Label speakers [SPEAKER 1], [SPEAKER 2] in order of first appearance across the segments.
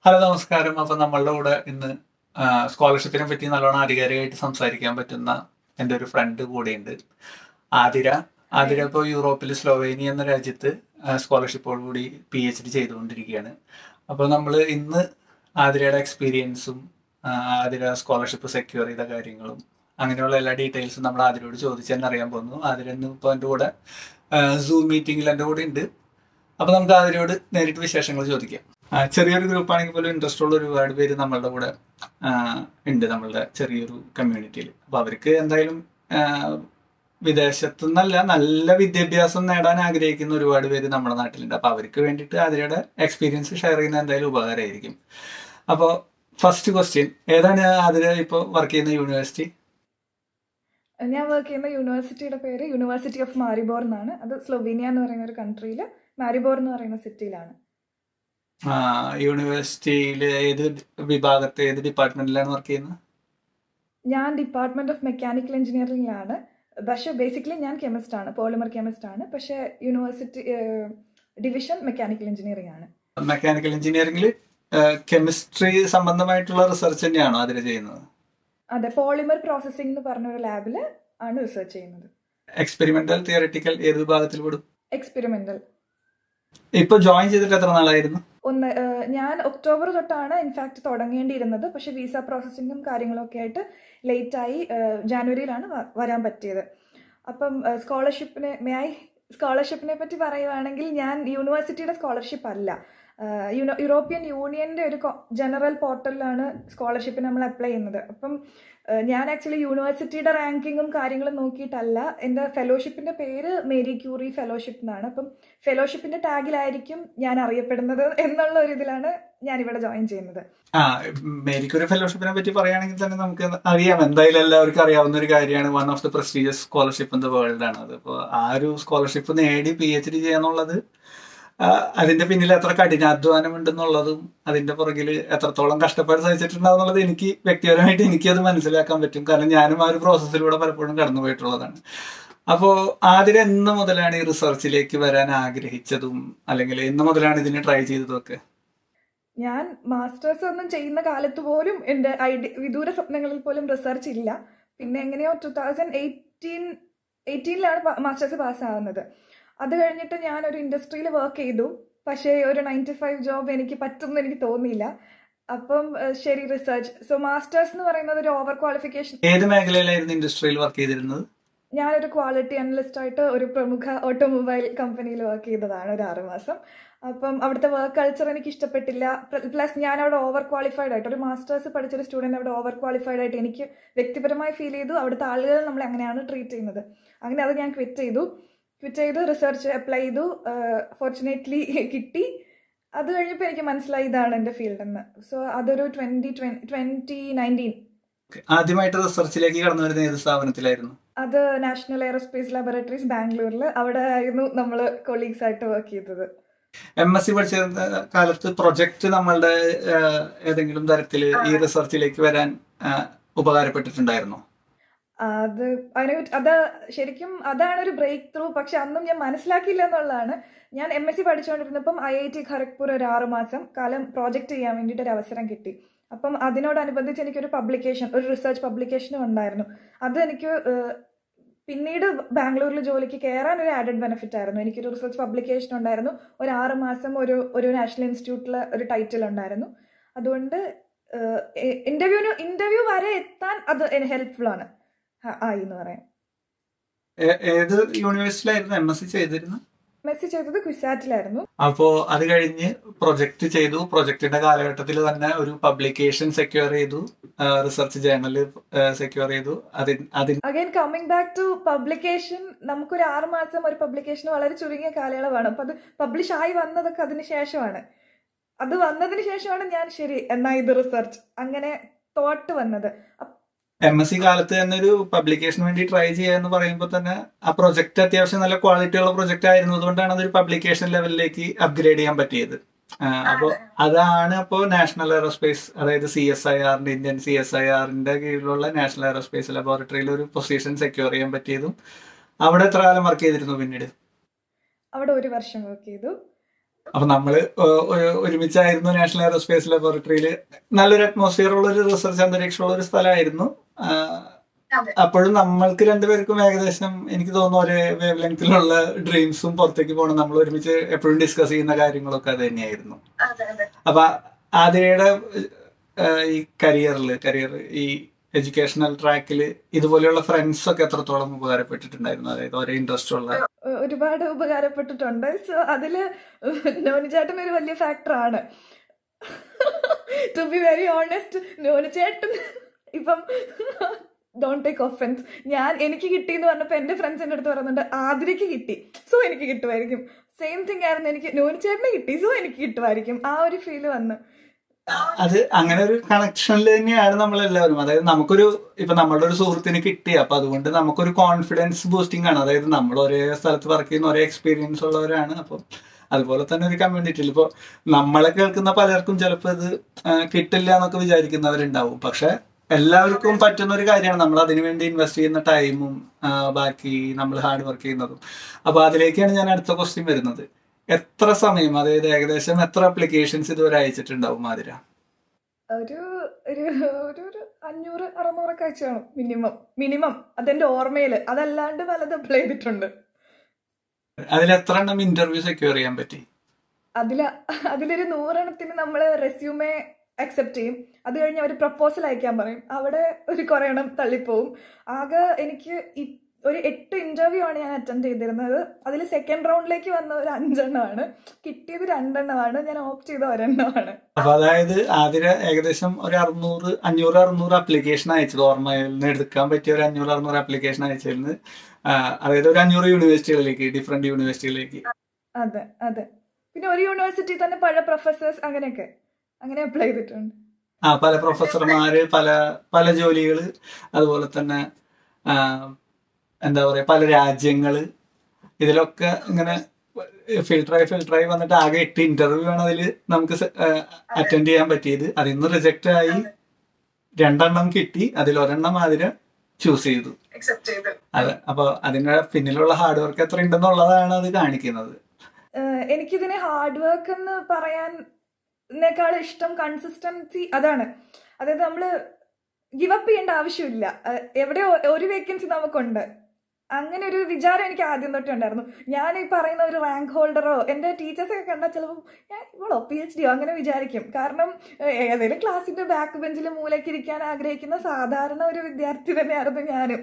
[SPEAKER 1] Hello നമസ്കാരം അപ്പൊ നമ്മളുടെ കൂടെ ഇന്ന് സ്കോളർഷിപ്പിനെ പറ്റി നല്ലോണം ആധികാരികമായിട്ട് സംസാരിക്കാൻ പറ്റുന്ന എൻ്റെ ഒരു ഫ്രണ്ട് കൂടെയുണ്ട് ആതിര ആതിര ഇപ്പോൾ യൂറോപ്പിൽ സ്ലോവേനിയ എന്ന രാജ്യത്ത് സ്കോളർഷിപ്പോടുകൂടി പി എച്ച് ഡി ചെയ്തുകൊണ്ടിരിക്കുകയാണ് അപ്പോൾ നമ്മൾ ഇന്ന് ആതിരയുടെ എക്സ്പീരിയൻസും ആതിര സ്കോളർഷിപ്പ് സെക്യൂർ ചെയ്ത കാര്യങ്ങളും അങ്ങനെയുള്ള എല്ലാ ഡീറ്റെയിൽസും നമ്മൾ ആതിരയോട് ചോദിച്ച് തന്നെ അറിയാൻ പോകുന്നു ആതിര ഇന്ന് ഇപ്പോൾ എൻ്റെ കൂടെ സൂം മീറ്റിംഗിൽ എൻ്റെ കൂടെ ഉണ്ട് അപ്പോൾ നമുക്ക് ആതിരയോട് നേരിട്ട് വിശേഷങ്ങൾ ചോദിക്കാം ആ, ചെറിയൊരു ഗ്രൂപ്പ് ആണെങ്കിൽ പോലും ഇൻട്രസ്റ്റ് ഉള്ള ഒരുപാട് പേര് നമ്മളുടെ കൂടെ ആ, ഉണ്ട് നമ്മളുടെ ചെറിയൊരു കമ്മ്യൂണിറ്റിയിൽ അപ്പൊ അവർക്ക് എന്തായാലും ആ, വിദേശത്തു നിന്നല്ല നല്ല വിദ്യാഭ്യാസം നേടാൻ ആഗ്രഹിക്കുന്ന ഒരുപാട് പേര് നമ്മുടെ നാട്ടിലുണ്ട് അപ്പൊ അവർക്ക് വേണ്ടിയിട്ട് അതിരുടെ എക്സ്പീരിയൻസ് ഷെയർ ചെയ്യുന്ന എന്തായാലും ഉപകാരമായിരിക്കും അപ്പോൾ ഫസ്റ്റ് ക്വസ്റ്റ്യൻ ഏതാണ് അതിൽ ഇപ്പോൾ വർക്ക് ചെയ്യുന്ന യൂണിവേഴ്സിറ്റി
[SPEAKER 2] ഞാൻ വർക്ക് ചെയ്യുന്ന യൂണിവേഴ്സിറ്റിയുടെ പേര് യൂണിവേഴ്സിറ്റി ഓഫ് മാരിബോർ എന്നാണ് അത് സ്ലൊവീനിയ എന്ന് പറയുന്ന ഒരു കൺട്രിയിൽ മാരിബോർ എന്ന് പറയുന്ന സിറ്റിയിലാണ്
[SPEAKER 1] യൂണിവേഴ്സിറ്റിയിൽ ഏത് വിഭാഗത്തെ ഏത് ഡിപ്പാർട്ട്മെന്റിലാണ് വർക്ക് ചെയ്യുന്നത്
[SPEAKER 2] ഞാൻ ഡിപ്പാർട്ട്മെന്റ് ഓഫ് മെക്കാനിക്കൽ എഞ്ചിനീയറിംഗിലാണ് പക്ഷേ ബേസിക്കലി ഞാൻ കെമിസ്റ്റ് ആണ് പോളിമർ കെമിസ്റ്റ് ആണ് പക്ഷേ യൂണിവേഴ്സിറ്റി ഡിവിഷൻ മെക്കാനിക്കൽ എഞ്ചിനീയറിംഗ് ആണ്
[SPEAKER 1] മെക്കാനിക്കൽ എഞ്ചിനീയറിംഗിൽ കെമിസ്ട്രി സംബന്ധമായിട്ടുള്ള റിസർച്ച് തന്നെയാണോ അതിൽ ചെയ്യുന്നത്
[SPEAKER 2] അതെ പോളിമർ പ്രോസസ്സിംഗ് എന്ന് പറഞ്ഞ ഒരു ലാബിൽ ആണ് റിസർച്ച് ചെയ്യുന്നത്
[SPEAKER 1] എക്സ്പെരിമെന്റൽ തിയററ്റിക്കൽ ഏത് വിഭാഗത്തിൽ പെടും
[SPEAKER 2] എക്സ്പെരിമെന്റൽ
[SPEAKER 1] ഇപ്പൊ ജോയിൻ ചെയ്തിട്ട് എത്ര നാളായിരുന്നു
[SPEAKER 2] ഒന്ന് ഏഹ്, ഞാൻ ഒക്ടോബർ തൊട്ടാണ് ഇൻഫാക്ട് തുടങ്ങേണ്ടിയിരുന്നത് പക്ഷെ വിസ പ്രോസസ്സിങ്ങും കാര്യങ്ങളൊക്കെ ആയിട്ട് ലേറ്റായി ജാനുവരിയിലാണ് വ- വരാൻ പറ്റിയത് അപ്പം സ്കോളർഷിപ്പിനെ മേ ഐ സ്കോളർഷിപ്പിനെ പറ്റി പറയുവാണെങ്കിൽ ഞാൻ യൂണിവേഴ്സിറ്റിയുടെ സ്കോളർഷിപ്പ് അല്ല ഏഹ്, യൂണോ- യൂറോപ്യൻ യൂണിയന്റെ ഒരു ജനറൽ പോർട്ടലിലാണ് സ്കോളർഷിപ്പിന് നമ്മൾ അപ്ലൈ ചെയ്യുന്നത് അപ്പം ഏഹ്, ഞാൻ ആക്ച്വലി യൂണിവേഴ്സിറ്റിയുടെ റാങ്കിങ്ങും കാര്യങ്ങളും നോക്കിയിട്ടല്ല എൻ്റെ ഫെലോഷിപ്പിന്റെ പേര് മേരി ക്യൂറി ഫെലോഷിപ്പ് എന്നാണ് അപ്പം ഫെലോഷിപ്പിന്റെ ടാഗിലായിരിക്കും ഞാൻ അറിയപ്പെടുന്നത് എന്നുള്ള ഒരു ഇതിലാണ് ഞാൻ ഇവിടെ ജോയിൻ ചെയ്യുന്നത്
[SPEAKER 1] ആ മേരിക്കൊരു ഫെലോഷിപ്പിനെ പറ്റി പറയുകയാണെങ്കിൽ തന്നെ നമുക്ക് അറിയാം എന്തായാലും എല്ലാവർക്കും അറിയാവുന്ന ഒരു കാര്യമാണ് one of the prestigious scholarship in the world ആണ് അത് അപ്പോൾ ആ ഒരു സ്കോളർഷിപ്പ് നേടി പി എച്ച് ഡി ചെയ്യാന്നുള്ളത് ആ, അതിന്റെ പിന്നിൽ എത്ര കഠിനാധ്വാനം ഉണ്ടെന്നുള്ളതും അതിന്റെ പുറകിൽ എത്രത്തോളം കഷ്ടപ്പാട് സഹിച്ചിട്ടുണ്ടാവുന്നുള്ളത് എനിക്ക് വ്യക്തിപരമായിട്ട് എനിക്കത് മനസ്സിലാക്കാൻ പറ്റും കാരണം ഞാനും ആ ഒരു പ്രോസസ്സിലൂടെ പലപ്പോഴും കടന്നു പോയിട്ടുള്ളതാണ് അപ്പോ ആദ്യം എന്ന് മുതലാണ് ഈ റിസർച്ചിലേക്ക് വരാൻ ആഗ്രഹിച്ചതും അല്ലെങ്കിൽ എന്ന് മുതലാണ് ഇതിന് ട്രൈ ചെയ്തതും ഒക്കെ
[SPEAKER 2] ഞാൻ മാസ്റ്റേഴ്സ് ഒന്നും ചെയ്യുന്ന കാലത്ത് പോലും എൻ്റെ ഐഡി വിദൂര സ്വപ്നങ്ങളിൽ പോലും റിസർച്ച് ഇല്ല പിന്നെ എങ്ങനെയോ ടു തൗസൻഡ് എയ്റ്റീൻ എയ്റ്റീനിലാണ് മാസ്റ്റേഴ്സ് പാസ്സാവുന്നത് അത് കഴിഞ്ഞിട്ട് ഞാൻ ഒരു ഇൻഡസ്ട്രിയിൽ വർക്ക് ചെയ്തു പക്ഷേ ഒരു നയൻ ടു ഫൈവ് ജോബ് എനിക്ക് പറ്റുമെന്ന് എനിക്ക് തോന്നിയില്ല അപ്പം ഏഹ്, ശരി റിസർച്ച് സോ മാസ്റ്റേഴ്സ് എന്ന് പറയുന്നത് ഒരു ഓവർ ക്വാളിഫിക്കേഷൻ
[SPEAKER 1] ഏത് മേഖലയിലായിരുന്നു ഇൻഡസ്ട്രിയിൽ വർക്ക് ചെയ്തിരുന്നത്
[SPEAKER 2] ഞാനൊരു ക്വാളിറ്റി അനലിസ്റ്റ് ആയിട്ട് ഒരു പ്രമുഖ ഓട്ടോമൊബൈൽ കമ്പനിയിൽ വർക്ക് ചെയ്തതാണ് ഒരു ആറ് മാസം അപ്പം അവിടുത്തെ വർക്ക് കൾച്ചർ എനിക്ക് ഇഷ്ടപ്പെട്ടില്ല പ്ലസ് ഞാൻ അവിടെ ഓവർ ക്വാളിഫൈഡ് ആയിട്ട് ഒരു മാസ്റ്റേഴ്സ് പഠിച്ചൊരു സ്റ്റുഡൻറ് അവിടെ ഓവർ ക്വാളിഫൈഡ് ആയിട്ട് എനിക്ക് വ്യക്തിപരമായി ഫീൽ ചെയ്തു അവിടുത്തെ ആളുകൾ നമ്മളെ അങ്ങനെയാണ് ട്രീറ്റ് ചെയ്യുന്നത് അങ്ങനെ അത് ഞാൻ ക്വിറ്റ് ചെയ്തു ക്വിറ്റ് ചെയ്തു റിസർച്ച് അപ്ലൈ ചെയ്തു ഫോർച്ചുനേറ്റ്ലി കിട്ടി അത് കഴിഞ്ഞപ്പോൾ എനിക്ക് മനസ്സിലായി ഇതാണ് എൻ്റെ ഫീൽഡ് എന്ന് സോ അതൊരു ട്വൻറ്റി ട്വൻറ്റി നയൻറ്റീൻ
[SPEAKER 1] ആദ്യമായിട്ട് റിസർച്ചിലേക്ക് കടന്നു വരുന്ന ഏത് സ്ഥാപനത്തിലായിരുന്നു
[SPEAKER 2] അത് നാഷണൽ എയറോസ്പേസ് ലാബോറട്ടറീസ് ബാംഗ്ലൂരിൽ അവിടെ ആയിരുന്നു നമ്മൾ കൊളീഗ്സ് ആയിട്ട് വർക്ക് ചെയ്തത്
[SPEAKER 1] എം എസ് സി പഠിച്ചിരുന്ന കാലത്ത് പ്രൊജക്ട് നമ്മളുടെ ആഹ്, ഏതെങ്കിലും തരത്തിൽ ഈ റിസർച്ചിലേക്ക് വരാൻ ആഹ്, ഉപകാരപ്പെട്ടിട്ടുണ്ടായിരുന്നോ
[SPEAKER 2] അത് അതിനെ പറ്റി- അത് ശരിക്കും അതാണ് ഒരു ബ്രേക്ക് ത്രൂ പക്ഷെ അന്നും ഞാൻ മനസ്സിലാക്കിയില്ല എന്നുള്ളതാണ് ഞാൻ എം എസ് സി പഠിച്ചുകൊണ്ടിരുന്നപ്പം ഐ ഐ ടി ഖരഗ്പൂർ ഒരു ആറ് മാസം കാലം പ്രോജക്റ്റ് ചെയ്യാൻ വേണ്ടിയിട്ട് ഒരു അവസരം കിട്ടി അപ്പം അതിനോടനുബന്ധിച്ച് എനിക്കൊരു പബ്ലിക്കേഷൻ ഒരു റിസർച്ച് പബ്ലിക്കേഷനും ഉണ്ടായിരുന്നു അത് എനിക്ക് ഏഹ്, പിന്നീട് ബാംഗ്ലൂരിൽ ജോലിക്ക് കയറാൻ ഒരു ആഡഡ് ബെനിഫിറ്റ് ആയിരുന്നു എനിക്കൊരു റിസർച്ച് പബ്ലിക്കേഷൻ ഉണ്ടായിരുന്നു ഒരു ആറ് മാസം ഒരു ഒരു നാഷണൽ ഇൻസ്റ്റിറ്റ്യൂട്ടിൽ ഒരു ടൈറ്റിൽ ഉണ്ടായിരുന്നു അതുകൊണ്ട് ഇന്റർവ്യൂവിന് ഇന്റർവ്യൂ വരെ എത്താൻ അത് ഹെൽപ്ഫുൾ ആണ് ആ- ആയി എന്ന് പറയാം
[SPEAKER 1] ഏ- ഏത് യൂണിവേഴ്സിറ്റിയിലായിരുന്നു എം എസ് സി ചെയ്തിരുന്നത്
[SPEAKER 2] മെസ്സി ചെയ്തത് ക്വിസാറ്റിലായിരുന്നു
[SPEAKER 1] അപ്പോ അത് കഴിഞ്ഞ് പ്രൊജക്ട് ചെയ്തു പ്രൊജക്ടിന്റെ കാലഘട്ടത്തിൽ തന്നെ ഒരു പബ്ലിക്കേഷൻ സെക്യൂർ ചെയ്തു റിസർച്ച് ജേർണൽ സെക്യൂർ ചെയ്തു അതിന് അതിന്
[SPEAKER 2] again coming back to publication നമുക്കൊരു ആറ് മാസം ഒരു പബ്ലിക്കേഷൻ വളരെ ചുരുങ്ങിയ കാലയളവാണ് അപ്പൊ അത് പബ്ലിഷ് ആയി വന്നതൊക്കെ അതിന് ശേഷമാണ് അത് വന്നതിന് ശേഷമാണ് ഞാൻ ശരി എന്നാ ഇത് റിസർച്ച് അങ്ങനെ തോട്ട് വന്നത് അപ്പ-
[SPEAKER 1] എം എസ് സി കാലത്ത് തന്നെ ഒരു പബ്ലിക്കേഷന് വേണ്ടി ട്രൈ ചെയ്യാന്ന് പറയുമ്പോൾ തന്നെ ആ പ്രൊജക്ട് അത്യാവശ്യം നല്ല ക്വാളിറ്റി ഉള്ള പ്രൊജക്ട് ആയിരുന്നു അതുകൊണ്ടാണ് അതൊരു പബ്ലിക്കേഷൻ ലെവലിലേക്ക് അപ്ഗ്രേഡ് ചെയ്യാൻ പറ്റിയത് അപ്പോൾ അതാണ് അപ്പോൾ നാഷണൽ എയറോസ്പേസ് അതായത് സി എസ് ഐ ആറിന്റെ ഇന്ത്യൻ സി എസ് ഐ ആറിന്റെ കീഴിലുള്ള നാഷണൽ എയറോസ്പേസ് ലബോറട്ടറിയിൽ ഒരു പൊസിഷൻ സെക്യൂർ ചെയ്യാൻ പറ്റിയതും അവിടെ എത്ര കാലം വർക്ക് ചെയ്തിരുന്നു പിന്നീട്
[SPEAKER 2] അവിടെ ഒരു വർഷം വർക്ക് ചെയ്തു
[SPEAKER 1] അപ്പൊ നമ്മള് ഒ- ഒ- ഒരുമിച്ചായിരുന്നു നാഷണൽ എയറോസ്പേസ് ലബോറട്ടറിയിൽ നല്ലൊരു അറ്റ്മോസ്ഫിയർ ഉള്ള ഒരു റിസർച്ച് അന്തരീക്ഷമുള്ള ഒരു സ്ഥലമായിരുന്നു ആ,
[SPEAKER 3] അതെ.
[SPEAKER 1] അപ്പോഴും നമ്മൾക്ക് രണ്ടുപേർക്കും ഏകദേശം എനിക്ക് തോന്നുന്നു ഒരേ വേവ് ലെങ്തിലുള്ള ഡ്രീംസും പുറത്തേക്ക് പോകണം നമ്മൾ ഒരുമിച്ച് എപ്പോഴും ഡിസ്കസ് ചെയ്യുന്ന കാര്യങ്ങളൊക്കെ അത് തന്നെയായിരുന്നു
[SPEAKER 3] അതെ അതെ
[SPEAKER 1] അപ്പൊ ആതിരയുടെ ഏഹ്, ഈ കരിയറിൽ കരിയർ ഈ എഡ്യൂക്കേഷണൽ ട്രാക്കിൽ ഇതുപോലെയുള്ള ഫ്രണ്ട്സ് ഒക്കെ എത്രത്തോളം ഉപകാരപ്പെട്ടിട്ടുണ്ടായിരുന്നു അതായത് ഒരേ ഇൻട്രസ്റ്റ് ഉള്ള
[SPEAKER 2] ഒ- ഒരുപാട് ഉപകാരപ്പെട്ടിട്ടുണ്ട് സോ അതില് നോനിചേട്ടൻ ഒരു വലിയ ഫാക്ടറാണ് ടു ബി വെരി ഓണസ്റ്റ് നോനിചേട്ടൻ ഇപ്പം ഡോണ്ട് ടേക്ക് ഒഫൻസ് ഞാൻ എനിക്ക് കിട്ടി എന്ന് പറഞ്ഞപ്പോൾ എൻ്റെ ഫ്രണ്ട്സ് എൻ്റെ അടുത്ത് പറയുന്നുണ്ട് ആതിരയ്ക്ക് കിട്ടി സോ എനിക്ക് കിട്ടുമായിരിക്കും സെയിം തിങ് ആയിരുന്നു എനിക്ക് നോനിച്ചേട്ടന് കിട്ടി സോ എനിക്ക് കിട്ടുമായിരിക്കും ആ ഒരു ഫീല് വന്ന്
[SPEAKER 1] അത് അങ്ങനെ ഒരു കണക്ഷനിൽ തന്നെയാണ് നമ്മൾ എല്ലാവരും അതായത് നമുക്കൊരു ഇപ്പൊ നമ്മളുടെ ഒരു സുഹൃത്തിന് കിട്ടി അപ്പൊ അതുകൊണ്ട് നമുക്കൊരു കോൺഫിഡൻസ് ബൂസ്റ്റിംഗ് ആണ് അതായത് നമ്മൾ ഒരേ സ്ഥലത്ത് വർക്ക് ചെയ്യുന്ന ഒരേ എക്സ്പീരിയൻസ് ഉള്ളവരാണ് അപ്പം അതുപോലെ തന്നെ ഒരു കമ്മ്യൂണിറ്റിയിൽ ഇപ്പോൾ നമ്മളെ കേൾക്കുന്ന പലർക്കും ചിലപ്പോൾ ഇത് ആ, കിട്ടില്ല എന്നൊക്കെ വിചാരിക്കുന്നവരുണ്ടാവും പക്ഷെ എല്ലാവർക്കും പറ്റുന്ന ഒരു കാര്യമാണ് നമ്മൾ അതിനു വേണ്ടി ഇൻവെസ്റ്റ് ചെയ്യുന്ന ടൈമും ബാക്കി നമ്മൾ ഹാർഡ് വർക്ക് ചെയ്യുന്നതും അപ്പൊ അതിലേക്കാണ് ഞാൻ അടുത്ത ക്വസ്റ്റ്യൻ വരുന്നത് എത്ര സമയം അതായത് ഏകദേശം എത്ര അപ്ലിക്കേഷൻസ് ഇതുവരെ അയച്ചിട്ടുണ്ടാവും ആതിര
[SPEAKER 2] ഒരു ഒരു ഒരു ഒരു അഞ്ഞൂറ് അറുന്നൂറൊക്കെ അയച്ചു കാണും മിനിമം മിനിമം അതെന്റെ ഓർമ്മയിൽ അതല്ലാണ്ട് പലത് അപ്ലൈ ചെയ്തിട്ടുണ്ട്
[SPEAKER 1] അതിൽ എത്ര എണ്ണം ഇന്റർവ്യൂ സെക്യൂർ ചെയ്യാൻ പറ്റി
[SPEAKER 2] അതില് അതിലൊരു നൂറെണ്ണത്തിന് നമ്മൾ റെസ്യൂമെ അക്സെപ്റ്റ് ചെയ്യും അത് കഴിഞ്ഞ് അവർ പ്രപ്പോസൽ അയക്കാൻ പറയും അവിടെ ഒരു കുറേ എണ്ണം തള്ളിപ്പോവും ആകെ എനിക്ക് ഇ- ഒരു എട്ട് ഇന്റർവ്യൂ ആണ് ഞാൻ അറ്റൻഡ് ചെയ്തിരുന്നത് അതിൽ സെക്കൻഡ് റൗണ്ടിലേക്ക് വന്ന ഒരു അഞ്ചെണ്ണമാണ് കിട്ടിയത് രണ്ടെണ്ണമാണ് ഞാൻ ഓപ്റ്റ് ചെയ്ത ഒരെണ്ണമാണ്
[SPEAKER 1] അപ്പൊ അതായത് ആതിര ഏകദേശം ഒരു അറുന്നൂറ് അഞ്ഞൂറ് അറുന്നൂറ് അപ്ലിക്കേഷൻ അയച്ചത് ഓർമ്മയിൽ നിന്ന് എടുക്കാൻ പറ്റിയ ഒരു അഞ്ഞൂറ് അറുന്നൂറ് അപ്ലിക്കേഷൻ അയച്ചതിൽ നിന്ന് ആ, അതായത് ഒരു അഞ്ഞൂറ് യൂണിവേഴ്സിറ്റികളിലേക്ക് ഡിഫറെന്റ് യൂണിവേഴ്സിറ്റികളിലേക്ക്
[SPEAKER 2] അതെ അതെ പിന്നെ ഒരു യൂണിവേഴ്സിറ്റി തന്നെ പഴയ പ്രൊഫസേഴ്സ് അങ്ങനെയൊക്കെ അങ്ങനെ അപ്ലൈ ചെയ്തിട്ടുണ്ട്
[SPEAKER 1] ആ പല പ്രൊഫസർമാര് പല പല ജോലികള് അതുപോലെ തന്നെ ആ, എന്താ പറയാ പല രാജ്യങ്ങള് ഇതിലൊക്കെ ഇങ്ങനെ ഫിൽട്ടറായി ഫിൽട്ടറായി വന്നിട്ട് ആകെ എട്ട് ഇന്റർവ്യൂ ആണ് അതിൽ നമുക്ക് അറ്റൻഡ് ചെയ്യാൻ പറ്റിയത് അതിൽ നിന്ന് റിജക്റ്റ് ആയി രണ്ടെണ്ണം കിട്ടി അതിൽ ഒരെണ്ണം ആതിര ചൂസ് ചെയ്തു
[SPEAKER 3] അക്സെപ്റ്റ് ചെയ്ത്
[SPEAKER 1] അതെ അപ്പൊ അതിന്റെ പിന്നിലുള്ള ഹാർഡ് വർക്ക് എത്ര ഉണ്ടെന്നുള്ളതാണ് അത് കാണിക്കുന്നത്
[SPEAKER 2] ഏഹ് എനിക്കിതിനെ ഹാർഡ് വർക്ക് എന്ന് പറയാനേക്കാൾ ഇഷ്ടം കൺസിസ്റ്റൻസി അതാണ് അതായത് നമ്മൾ ഗിവ് അപ്പ് ചെയ്യേണ്ട ആവശ്യമില്ല ഏഹ് എവിടെയോ ഒരു വേക്കൻസി നമുക്കുണ്ട് അങ്ങനെ ഒരു വിചാരം എനിക്ക് ആദ്യം തൊട്ടേ ഉണ്ടായിരുന്നു ഞാൻ ഈ പറയുന്ന ഒരു റാങ്ക് ഹോൾഡറോ എൻ്റെ ടീച്ചേഴ്സൊക്കെ കണ്ടാൽ ചിലപ്പോൾ ഞാൻ ഇവളോ പി എച്ച് ഡിയോ അങ്ങനെ വിചാരിക്കും കാരണം ഏഹ് ഏതെങ്കിലും ക്ലാസ്സിൻ്റെ ബാക്ക് ബെഞ്ചിൽ മൂലയ്ക്ക് ഇരിക്കാൻ ആഗ്രഹിക്കുന്ന സാധാരണ ഒരു വിദ്യാർത്ഥി തന്നെയായിരുന്നു ഞാനും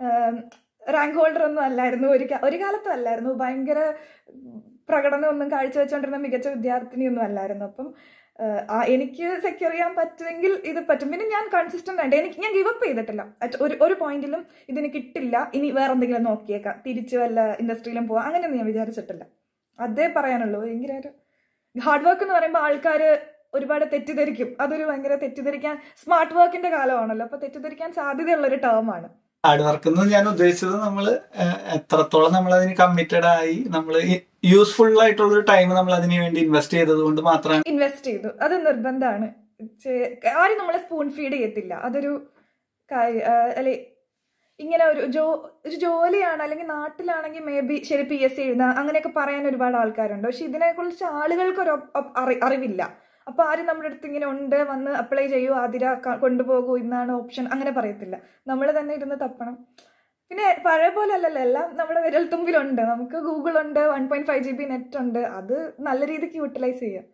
[SPEAKER 2] റാങ്ക് ഹോൾഡർ ഒന്നും അല്ലായിരുന്നു ഒരു കാ- ഒരു കാലത്തും അല്ലായിരുന്നു ഭയങ്കര പ്രകടനമൊന്നും കാഴ്ചവെച്ചുകൊണ്ടിരുന്ന മികച്ച വിദ്യാർത്ഥിനിയൊന്നും അല്ലായിരുന്നു അപ്പം ഏഹ്, ആ എനിക്ക് സെക്യൂർ ചെയ്യാൻ പറ്റുമെങ്കിൽ ഇത് പറ്റും പിന്നെ ഞാൻ കൺസിസ്റ്റന്റ് ആയിട്ട് എനിക്ക് ഞാൻ ഗിവ് അപ്പ് ചെയ്തിട്ടില്ല at ഒരു ഒരു പോയിന്റിലും ഇതിന് കിട്ടില്ല ഇനി വേറെ എന്തെങ്കിലും നോക്കിയേക്കാം തിരിച്ചു വല്ല ഇൻഡസ്ട്രിയിലും പോവാം അങ്ങനെയൊന്നും ഞാൻ വിചാരിച്ചിട്ടില്ല അതേ പറയാനുള്ളൂ ഭയങ്കര ഒരു ഹാർഡ് വർക്ക് എന്ന് പറയുമ്പോൾ ആൾക്കാർ ഒരുപാട് തെറ്റിദ്ധരിക്കും അതൊരു ഭയങ്കര തെറ്റിദ്ധരിക്കാൻ സ്മാർട്ട് വർക്കിന്റെ കാലമാണല്ലോ അപ്പൊ തെറ്റിദ്ധരിക്കാൻ സാധ്യതയുള്ള ഒരു ടേമാണ്
[SPEAKER 1] ഹാർഡ് വർക്ക് എന്ന് ഞാൻ ഉദ്ദേശിച്ചത് നമ്മൾ എത്രത്തോളം നമ്മൾ അതിന് കമ്മിറ്റഡ് ആയി നമ്മൾ യൂസ്ഫുൾ ആയിട്ടുള്ള ഒരു ടൈം നമ്മൾ അതിന് വേണ്ടി ഇൻവെസ്റ്റ് ചെയ്തത് കൊണ്ട് മാത്രമാണ്
[SPEAKER 2] ഇൻവെസ്റ്റ് ചെയ്തു അത് നിർബന്ധമാണ് ആരും നമ്മളെ സ്പൂൺ ഫീഡ് ചെയ്യത്തില്ല അതൊരു കാര്യം അല്ലെ ഇങ്ങനെ ഒരു ജോ ഒരു ജോലിയാണ് അല്ലെങ്കിൽ നാട്ടിലാണെങ്കിൽ മേ ബി ശരി പി എസ് സി എഴുതുക അങ്ങനെയൊക്കെ പറയാൻ ഒരുപാട് ആൾക്കാരുണ്ട് പക്ഷെ ഇതിനെക്കുറിച്ച് ആളുകൾക്ക് ഒരു ഒ- അറി അറിവില്ല അപ്പൊ ആരും നമ്മുടെ അടുത്ത് ഇങ്ങനെ ഉണ്ട് വന്ന് അപ്ലൈ ചെയ്യൂ ആതിര ക- കൊണ്ടുപോകൂ ഇന്നാണ് ഓപ്ഷൻ അങ്ങനെ പറയത്തില്ല നമ്മൾ തന്നെ ഇരുന്ന് തപ്പണം പിന്നെ പഴയ പോലെ അല്ലല്ലോ എല്ലാം നമ്മുടെ വിരൽത്തുമ്പിലുണ്ട് നമുക്ക് ഗൂഗിൾ ഉണ്ട് one point five G B net ഉണ്ട് അത് നല്ല രീതിക്ക് യൂട്ടിലൈസ് ചെയ്യാം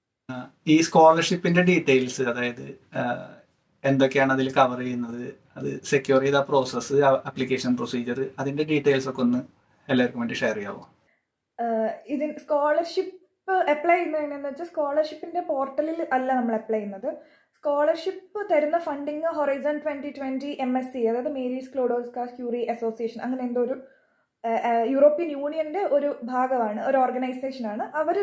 [SPEAKER 1] ഈ സ്കോളർഷിപ്പിന്റെ ഡീറ്റെയിൽസ് അതായത് ആഹ്, എന്തൊക്കെയാണ് അതിൽ കവർ ചെയ്യുന്നത് അത് സെക്യൂർ ചെയ്ത പ്രോസസ്സ് ആപ്ലിക്കേഷൻ പ്രൊസീജിയർ അതിന്റെ ഡീറ്റെയിൽസ് ഒക്കെ ഒന്ന് എല്ലാവർക്കും വേണ്ടി ഷെയർ ചെയ്യാമോ
[SPEAKER 2] ഇതിന് സ്കോളർഷിപ്പ് അപ്ലൈ ചെയ്യുന്നതിനെന്ന് വെച്ചാൽ സ്കോളർഷിപ്പിന്റെ പോർട്ടലിൽ അല്ല നമ്മൾ അപ്ലൈ ചെയ്യുന്നത് സ്കോളർഷിപ്പ് തരുന്ന funding horizon twenty twenty M S C അതായത് മേരീസ് ക്ലോഡോസ്ക ക്യൂറി അസോസിയേഷൻ അങ്ങനെ എന്തോ ഒരു ആ, ആ, യൂറോപ്യൻ യൂണിയന്റെ ഒരു ഭാഗമാണ് ഒരു ഓർഗനൈസേഷൻ ആണ് അവർ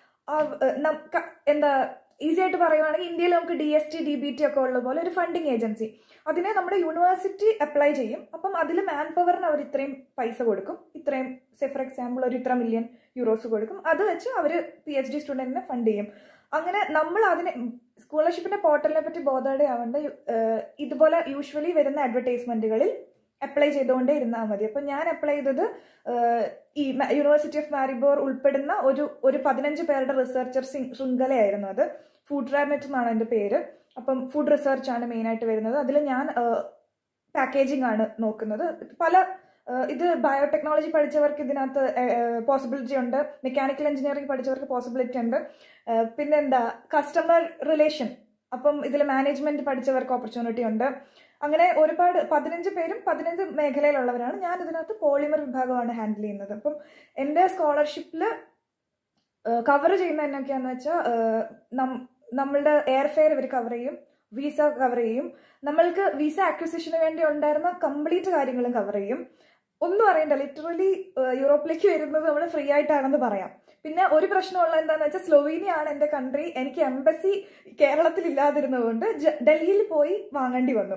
[SPEAKER 2] എന്താ ഈസി ആയിട്ട് പറയുവാണെങ്കിൽ ഇന്ത്യയിൽ നമുക്ക് D S T D B T ഒക്കെ ഉള്ള പോലെ ഒരു ഫണ്ടിങ് ഏജൻസി അതിനെ നമ്മുടെ യൂണിവേഴ്സിറ്റി അപ്ലൈ ചെയ്യും അപ്പം അതിൽ മാൻ പവറിന് അവർ ഇത്രയും പൈസ കൊടുക്കും ഇത്രയും സെ ഫോർ എക്സാമ്പിൾ ഒരു ഇത്ര മില്യൺ യൂറോസ് കൊടുക്കും അത് വെച്ച് അവർ പി എച്ച് ഡി സ്റ്റുഡൻറ്റിനെ ഫണ്ട് ചെയ്യും അങ്ങനെ നമ്മൾ അതിനെ സ്കോളർഷിപ്പിന്റെ പോർട്ടലിനെ പറ്റി ബോധവടെ ആവേണ്ട യു- ഏഹ് ഇതുപോലെ യൂഷ്വലി വരുന്ന അഡ്വർടൈസ്മെന്റുകളിൽ അപ്ലൈ ചെയ്തുകൊണ്ടേ ഇരുന്നാൽ മതി അപ്പം ഞാൻ അപ്ലൈ ചെയ്തത് ഏഹ്, ഈ യൂണിവേഴ്സിറ്റി ഓഫ് മാരിബോർ ഉൾപ്പെടുന്ന ഒരു ഒരു പതിനഞ്ച് പേരുടെ റിസർച്ചർ ശൃംഖലയായിരുന്നു അത് ഫുഡ് റാനെറ്റ് എന്നാണ് എൻ്റെ പേര് അപ്പം ഫുഡ് റിസർച്ച് ആണ് മെയിനായിട്ട് വരുന്നത് അതിൽ ഞാൻ പാക്കേജിംഗ് ആണ് നോക്കുന്നത് പല ഏഹ്, ഇത് ബയോടെക്നോളജി പഠിച്ചവർക്ക് ഇതിനകത്ത് പോസിബിലിറ്റി ഉണ്ട് മെക്കാനിക്കൽ എഞ്ചിനീയറിംഗ് പഠിച്ചവർക്ക് പോസിബിലിറ്റി ഉണ്ട് ഏഹ്, പിന്നെന്താ കസ്റ്റമർ റിലേഷൻ അപ്പം ഇതിൽ മാനേജ്മെന്റ് പഠിച്ചവർക്ക് ഓപ്പർച്യൂണിറ്റി ഉണ്ട് അങ്ങനെ ഒരുപാട് പതിനഞ്ച് പേരും പതിനഞ്ച് മേഖലയിലുള്ളവരാണ് ഞാൻ ഇതിനകത്ത് പോളിമർ വിഭാഗമാണ് ഹാൻഡിൽ ചെയ്യുന്നത് അപ്പം എൻ്റെ സ്കോളർഷിപ്പിൽ കവർ ചെയ്യുന്ന എന്നൊക്കെയാന്ന് വെച്ചാൽ നമ്മളുടെ എയർ ഫെയർ ഇവർ കവർ ചെയ്യും വിസ കവർ ചെയ്യും നമ്മൾക്ക് വിസ അക്വിസിഷന് വേണ്ടി ഉണ്ടായിരുന്ന കംപ്ലീറ്റ് കാര്യങ്ങളും കവർ ചെയ്യും ഒന്നും അറിയണ്ട ലിറ്ററലി യൂറോപ്പിലേക്ക് വരുന്നത് നമ്മൾ ഫ്രീ ആയിട്ടാണെന്ന് പറയാം പിന്നെ ഒരു പ്രശ്നമുള്ള എന്താണെന്ന് വെച്ചാൽ സ്ലൊവീനിയ ആണ് എൻ്റെ കൺട്രി എനിക്ക് എംബസി കേരളത്തിൽ ഇല്ലാതിരുന്നതുകൊണ്ട് ജ- ഡൽഹിയിൽ പോയി വാങ്ങേണ്ടി വന്നു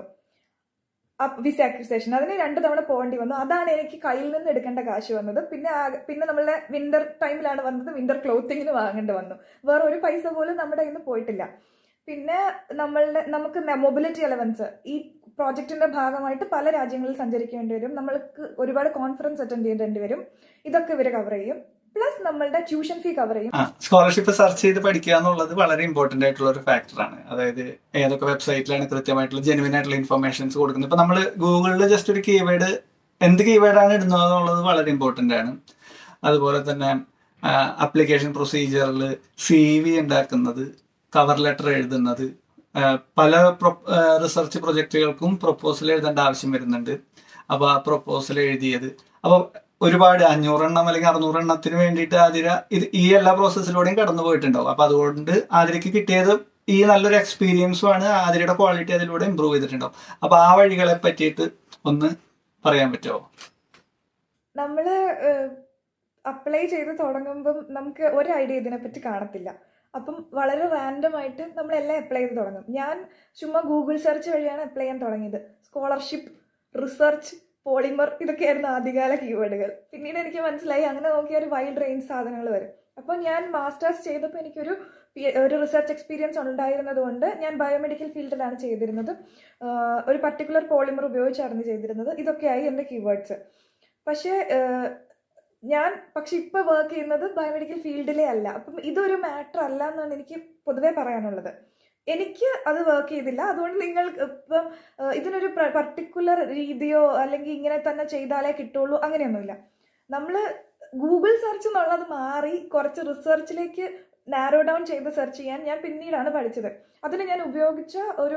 [SPEAKER 2] വിസ അക്വിസേഷൻ അതിന് രണ്ട് തവണ പോകേണ്ടി വന്നു അതാണ് എനിക്ക് കയ്യിൽ നിന്ന് എടുക്കേണ്ട കാശ് വന്നത് പിന്നെ ആകെ- പിന്നെ നമ്മളുടെ വിന്റർ ടൈമിലാണ് വന്നത് വിന്റർ ക്ലോത്തിങ്ങിന് വാങ്ങേണ്ടി വന്നു വേറെ ഒരു പൈസ പോലും നമ്മുടെ കയ്യിൽ നിന്ന് പോയിട്ടില്ല പിന്നെ നമ്മളുടെ നമുക്ക് മൊബിലിറ്റി അലവൻസ് ഈ പ്രോജക്റ്റിന്റെ ഭാഗമായിട്ട് പല രാജ്യങ്ങളിൽ സഞ്ചരിക്കേണ്ടി വരും നമ്മൾക്ക് ഒരുപാട് കോൺഫറൻസ് അറ്റൻഡ് ചെയ്യേണ്ടി വരും ഇതൊക്കെ ഇവർ കവർ ചെയ്യും പ്ലസ് നമ്മളുടെ ട്യൂഷൻ ഫീ കവർ ചെയ്യും
[SPEAKER 1] ആ സ്കോളർഷിപ്പ് സെർച്ച് ചെയ്ത് പഠിക്കുക എന്നുള്ളത് വളരെ ഇമ്പോർട്ടന്റ് ആയിട്ടുള്ള ഒരു ഫാക്ടറാണ് അതായത് ഏതൊക്കെ വെബ്സൈറ്റിലാണ് കൃത്യമായിട്ടുള്ള ജെനുവിൻ ആയിട്ടുള്ള ഇൻഫർമേഷൻസ് കൊടുക്കുന്നത് ഇപ്പൊ നമ്മൾ ഗൂഗിളിൽ ജസ്റ്റ് ഒരു കീവേഡ് എന്ത് കീവേഡാണ് ഇടുന്നത് എന്നുള്ളത് വളരെ ഇമ്പോർട്ടന്റ് ആണ് അതുപോലെ തന്നെ അപ്ലിക്കേഷൻ പ്രൊസീജിയറിൽ സി വി ഉണ്ടാക്കുന്നത് കവർ ലെറ്റർ എഴുതുന്നത് ആ, പല റിസർച്ച് പ്രൊജക്റ്റുകൾക്കും പ്രൊപ്പോസൽ എഴുതേണ്ട ആവശ്യം വരുന്നുണ്ട് അപ്പോൾ ആ പ്രൊപ്പോസൽ എഴുതിയത് അപ്പോൾ ഒരുപാട് അഞ്ഞൂറെണ്ണം അല്ലെങ്കിൽ അറുന്നൂറെണ്ണത്തിന് വേണ്ടിയിട്ട് ആതിര ഇത് ഈ എല്ലാ പ്രോസസ്സിലൂടെയും കടന്നു പോയിട്ടുണ്ടാവും അപ്പൊ അതുകൊണ്ട് ആതിരയ്ക്ക് കിട്ടിയത് ഈ നല്ലൊരു എക്സ്പീരിയൻസും ആണ് ആതിരയുടെ ക്വാളിറ്റി അതിലൂടെ ഇമ്പ്രൂവ് ചെയ്തിട്ടുണ്ടാവും അപ്പൊ ആ വഴികളെ പറ്റിയിട്ട് ഒന്ന് പറയാൻ പറ്റുമോ
[SPEAKER 2] നമ്മൾ അപ്ലൈ ചെയ്ത് തുടങ്ങുമ്പം നമുക്ക് ഒരു ഐഡിയ ഇതിനെപ്പറ്റി കാണത്തില്ല അപ്പം വളരെ റാൻഡം ആയിട്ട് നമ്മളെല്ലാം അപ്ലൈ ചെയ്ത് തുടങ്ങും ഞാൻ ചുമ്മാ ഗൂഗിൾ സെർച്ച് വഴിയാണ് അപ്ലൈ ചെയ്യാൻ തുടങ്ങിയത് സ്കോളർഷിപ്പ് റിസർച്ച് പോളിമർ ഇതൊക്കെയായിരുന്നു ആദ്യകാല കീവേഡുകൾ പിന്നീട് എനിക്ക് മനസ്സിലായി അങ്ങനെ നോക്കിയ ഒരു വൈഡ് റേഞ്ച് സാധനങ്ങൾ വരും അപ്പോൾ ഞാൻ മാസ്റ്റേഴ്സ് ചെയ്തപ്പോൾ എനിക്കൊരു പി- ഒരു റിസർച്ച് എക്സ്പീരിയൻസ് ഉണ്ടായിരുന്നത് കൊണ്ട് ഞാൻ ബയോമെഡിക്കൽ ഫീൽഡിലാണ് ചെയ്തിരുന്നത് ആഹ് ഒരു പർട്ടിക്കുലർ പോളിമർ ഉപയോഗിച്ചായിരുന്നു ചെയ്തിരുന്നത് ഇതൊക്കെയായി എൻ്റെ കീവേഡ്സ് പക്ഷേ ആഹ് ഞാൻ പക്ഷെ ഇപ്പൊ വർക്ക് ചെയ്യുന്നത് ബയോമെഡിക്കൽ ഫീൽഡിലേ അല്ല അപ്പം ഇതൊരു മാറ്റർ അല്ല എന്നാണ് എനിക്ക് പൊതുവേ പറയാനുള്ളത് എനിക്ക് അത് വർക്ക് ചെയ്തില്ല അതുകൊണ്ട് നിങ്ങൾ ഇപ്പം ആഹ് ഇതിനൊരു പർട്ടിക്കുലർ രീതിയോ അല്ലെങ്കിൽ ഇങ്ങനെ തന്നെ ചെയ്താലേ കിട്ടുള്ളൂ അങ്ങനെയൊന്നുമില്ല നമ്മൾ ഗൂഗിൾ സെർച്ച് എന്നുള്ളത് മാറി കുറച്ച് റിസർച്ചിലേക്ക് നാരോ ഡൗൺ ചെയ്ത് സെർച്ച് ചെയ്യാൻ ഞാൻ പിന്നീടാണ് പഠിച്ചത് അതിന് ഞാൻ ഉപയോഗിച്ച ഒരു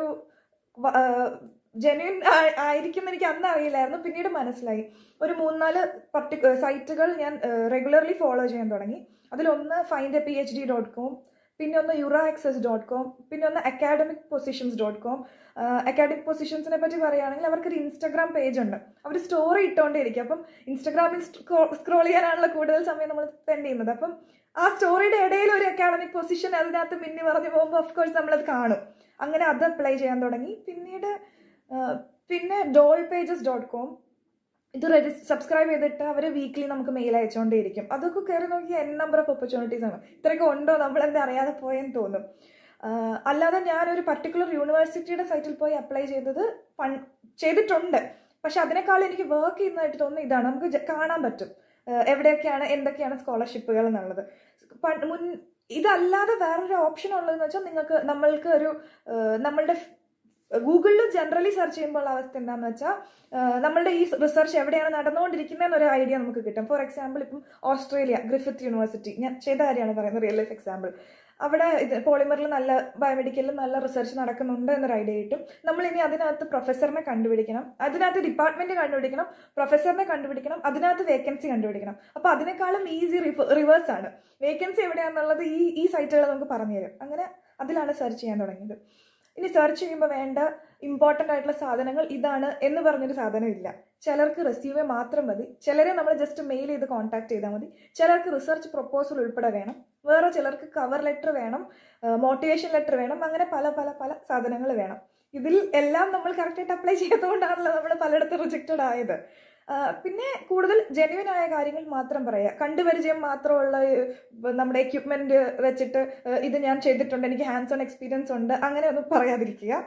[SPEAKER 2] ജെന്യൂൻ ആയിരിക്കും എനിക്ക് അന്ന് അറിയില്ലായിരുന്നു പിന്നീട് മനസ്സിലായി ഒരു മൂന്നാല് പർട്ടി സൈറ്റുകൾ ഞാൻ റെഗുലർലി ഫോളോ ചെയ്യാൻ തുടങ്ങി അതിലൊന്ന് find a P H D dot com പിന്നെ ഒന്ന് യുറ ആക്സസ് ഡോട്ട് കോം പിന്നെ ഒന്ന് academic positions dot com academic പൊസിഷൻസിനെ പറ്റി പറയുകയാണെങ്കിൽ അവർക്കൊരു ഇൻസ്റ്റാഗ്രാം പേജ് ഉണ്ട് അവർ സ്റ്റോറി ഇട്ടുകൊണ്ടേയിരിക്കും അപ്പം ഇൻസ്റ്റാഗ്രാമിൽ സ്ക്രോൾ ചെയ്യാനാണല്ലോ കൂടുതൽ സമയം നമ്മൾ സ്പെൻഡ് ചെയ്യുന്നത് അപ്പം ആ സ്റ്റോറിയുടെ ഇടയിൽ ഒരു അക്കാഡമിക് പൊസിഷൻ അതിനകത്ത് മിന്നി പറഞ്ഞു പോകുമ്പോൾ ഓഫ് കോഴ്സ് നമ്മളത് കാണും അങ്ങനെ അത് അപ്ലൈ ചെയ്യാൻ തുടങ്ങി പിന്നീട് ആ, പിന്നെ ഡോൾ പേജസ് ഡോട്ട് കോം ഇത് രജിസ്റ്റർ സബ്സ്ക്രൈബ് ചെയ്തിട്ട് അവർ വീക്ക്ലി നമുക്ക് മെയിൽ അയച്ചുകൊണ്ടേയിരിക്കും അതൊക്കെ കയറി നോക്കി എൻ നമ്പർ ഓഫ് ഓപ്പർച്യൂണിറ്റീസ് ആണ് ഇത്രയൊക്കെ ഉണ്ടോ നമ്മളെന്താ അറിയാതെ പോയെന്ന് തോന്നും ആ, അല്ലാതെ ഞാനൊരു പർട്ടിക്കുലർ യൂണിവേഴ്സിറ്റിയുടെ സൈറ്റിൽ പോയി അപ്ലൈ ചെയ്തത് പൺ- ചെയ്തിട്ടുണ്ട് പക്ഷെ അതിനേക്കാൾ എനിക്ക് വർക്ക് ചെയ്യുന്നതായിട്ട് തോന്നുന്നത് ഇതാണ് നമുക്ക് ജ- കാണാൻ പറ്റും ആ, എവിടെയൊക്കെയാണ് എന്തൊക്കെയാണ് സ്കോളർഷിപ്പുകൾ എന്നുള്ളത് പ- മുൻ ഇതല്ലാതെ വേറൊരു ഓപ്ഷൻ ഉള്ളതെന്ന് വെച്ചാൽ നിങ്ങൾക്ക് നമ്മൾക്ക് ഒരു ആ, നമ്മളുടെ ഗൂഗിളിൽ ജനറലി സെർച്ച് ചെയ്യുമ്പോൾ ഉള്ള അവസ്ഥ എന്താണെന്ന് വെച്ചാൽ നമ്മളുടെ ഈ റിസർച്ച് എവിടെയാണ് നടന്നുകൊണ്ടിരിക്കുന്നതെന്ന് ഒരു ഐഡിയ നമുക്ക് കിട്ടും ഫോർ എക്സാമ്പിൾ ഇപ്പം ഓസ്ട്രേലിയ ഗ്രിഫിത്ത് യൂണിവേഴ്സിറ്റി ഞാൻ ചെയ്ത കാര്യമാണ് പറയുന്നത് റിയൽ ലൈഫ് എക്സാമ്പിൾ അവിടെ ഇത് പോളിമറിൽ നല്ല ബയോമെഡിക്കലിൽ നല്ല റിസർച്ച് നടക്കുന്നുണ്ട് എന്നൊരു ഐഡിയ കിട്ടും നമ്മൾ ഇനി അതിനകത്ത് പ്രൊഫസറിനെ കണ്ടുപിടിക്കണം അതിനകത്ത് ഡിപ്പാർട്ട്മെന്റ് കണ്ടുപിടിക്കണം പ്രൊഫസറിനെ കണ്ടുപിടിക്കണം അതിനകത്ത് വേക്കൻസി കണ്ടുപിടിക്കണം അപ്പോൾ അതിനേക്കാളും ഈസി റിവേഴ്സ് ആണ് വേക്കൻസി എവിടെയാണെന്നുള്ളത് ഈ ഈ സൈറ്റുകൾ നമുക്ക് പറഞ്ഞു തരും അങ്ങനെ അതിലാണ് സെർച്ച് ചെയ്യാൻ തുടങ്ങിയത് ഇനി സെർച്ച് ചെയ്യുമ്പോൾ വേണ്ട ഇമ്പോർട്ടൻ്റ് ആയിട്ടുള്ള സാധനങ്ങൾ ഇതാണ് എന്ന് പറഞ്ഞൊരു സാധനം ഇല്ല ചിലർക്ക് റെസ്യൂമെ മാത്രം മതി ചിലരെ നമ്മൾ ജസ്റ്റ് മെയിൽ ചെയ്ത് കോൺടാക്ട് ചെയ്താൽ മതി ചിലർക്ക് റിസർച്ച് പ്രൊപ്പോസൽ ഉൾപ്പെടെ വേണം വേറെ ചിലർക്ക് കവർ ലെറ്റർ വേണം മോട്ടിവേഷൻ ലെറ്റർ വേണം അങ്ങനെ പല പല പല സാധനങ്ങൾ വേണം ഇതിൽ എല്ലാം നമ്മൾ കറക്റ്റായിട്ട് അപ്ലൈ ചെയ്തുകൊണ്ടാണല്ലോ നമ്മൾ പലയിടത്തും റിജക്റ്റഡ് ആയത് ആ, പിന്നെ കൂടുതൽ ജെന്യുവൻ ആയ കാര്യങ്ങൾ മാത്രം പറയുക കണ്ടുപരിചയം മാത്രമുള്ള ഏഹ്, നമ്മുടെ എക്യുപ്മെന്റ് വെച്ചിട്ട് ഏഹ്, ഇത് ഞാൻ ചെയ്തിട്ടുണ്ട് എനിക്ക് ഹാൻഡ്സ് ഓൺ എക്സ്പീരിയൻസ് ഉണ്ട് അങ്ങനെ ഒന്നും പറയാതിരിക്കുക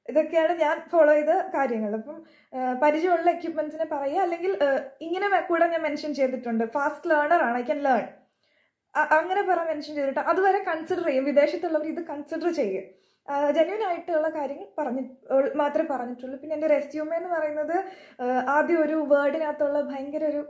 [SPEAKER 2] ഇതൊക്കെയാണ് ഞാൻ ഫോളോ ചെയ്ത കാര്യങ്ങൾ അപ്പം ആ, പരിചയമുള്ള എക്യുപ്മെന്റ്സിനെ പറയുക അല്ലെങ്കിൽ ആ, ഇങ്ങനെ കൂടെ ഞാൻ മെൻഷൻ ചെയ്തിട്ടുണ്ട് ഫാസ്റ്റ് ലേണർ ആണ് ഐ ക്യാൻ ലേൺ അങ്ങനെ പറ മെൻഷൻ ചെയ്തിട്ട് അതുവരെ കൺസിഡർ ചെയ്യും വിദേശത്തുള്ളവർ ഇത് കൺസിഡർ ചെയ്യും ജെന്യൂൻ ആയിട്ടുള്ള കാര്യങ്ങൾ പറഞ്ഞ് ഉൾ- മാത്രമേ പറഞ്ഞിട്ടുള്ളൂ പിന്നെ എൻ്റെ റെസ്യൂമേ എന്ന് പറയുന്നത് ആ, ആദ്യം ഒരു വേർഡിനകത്തുള്ള ഭയങ്കര ഒരു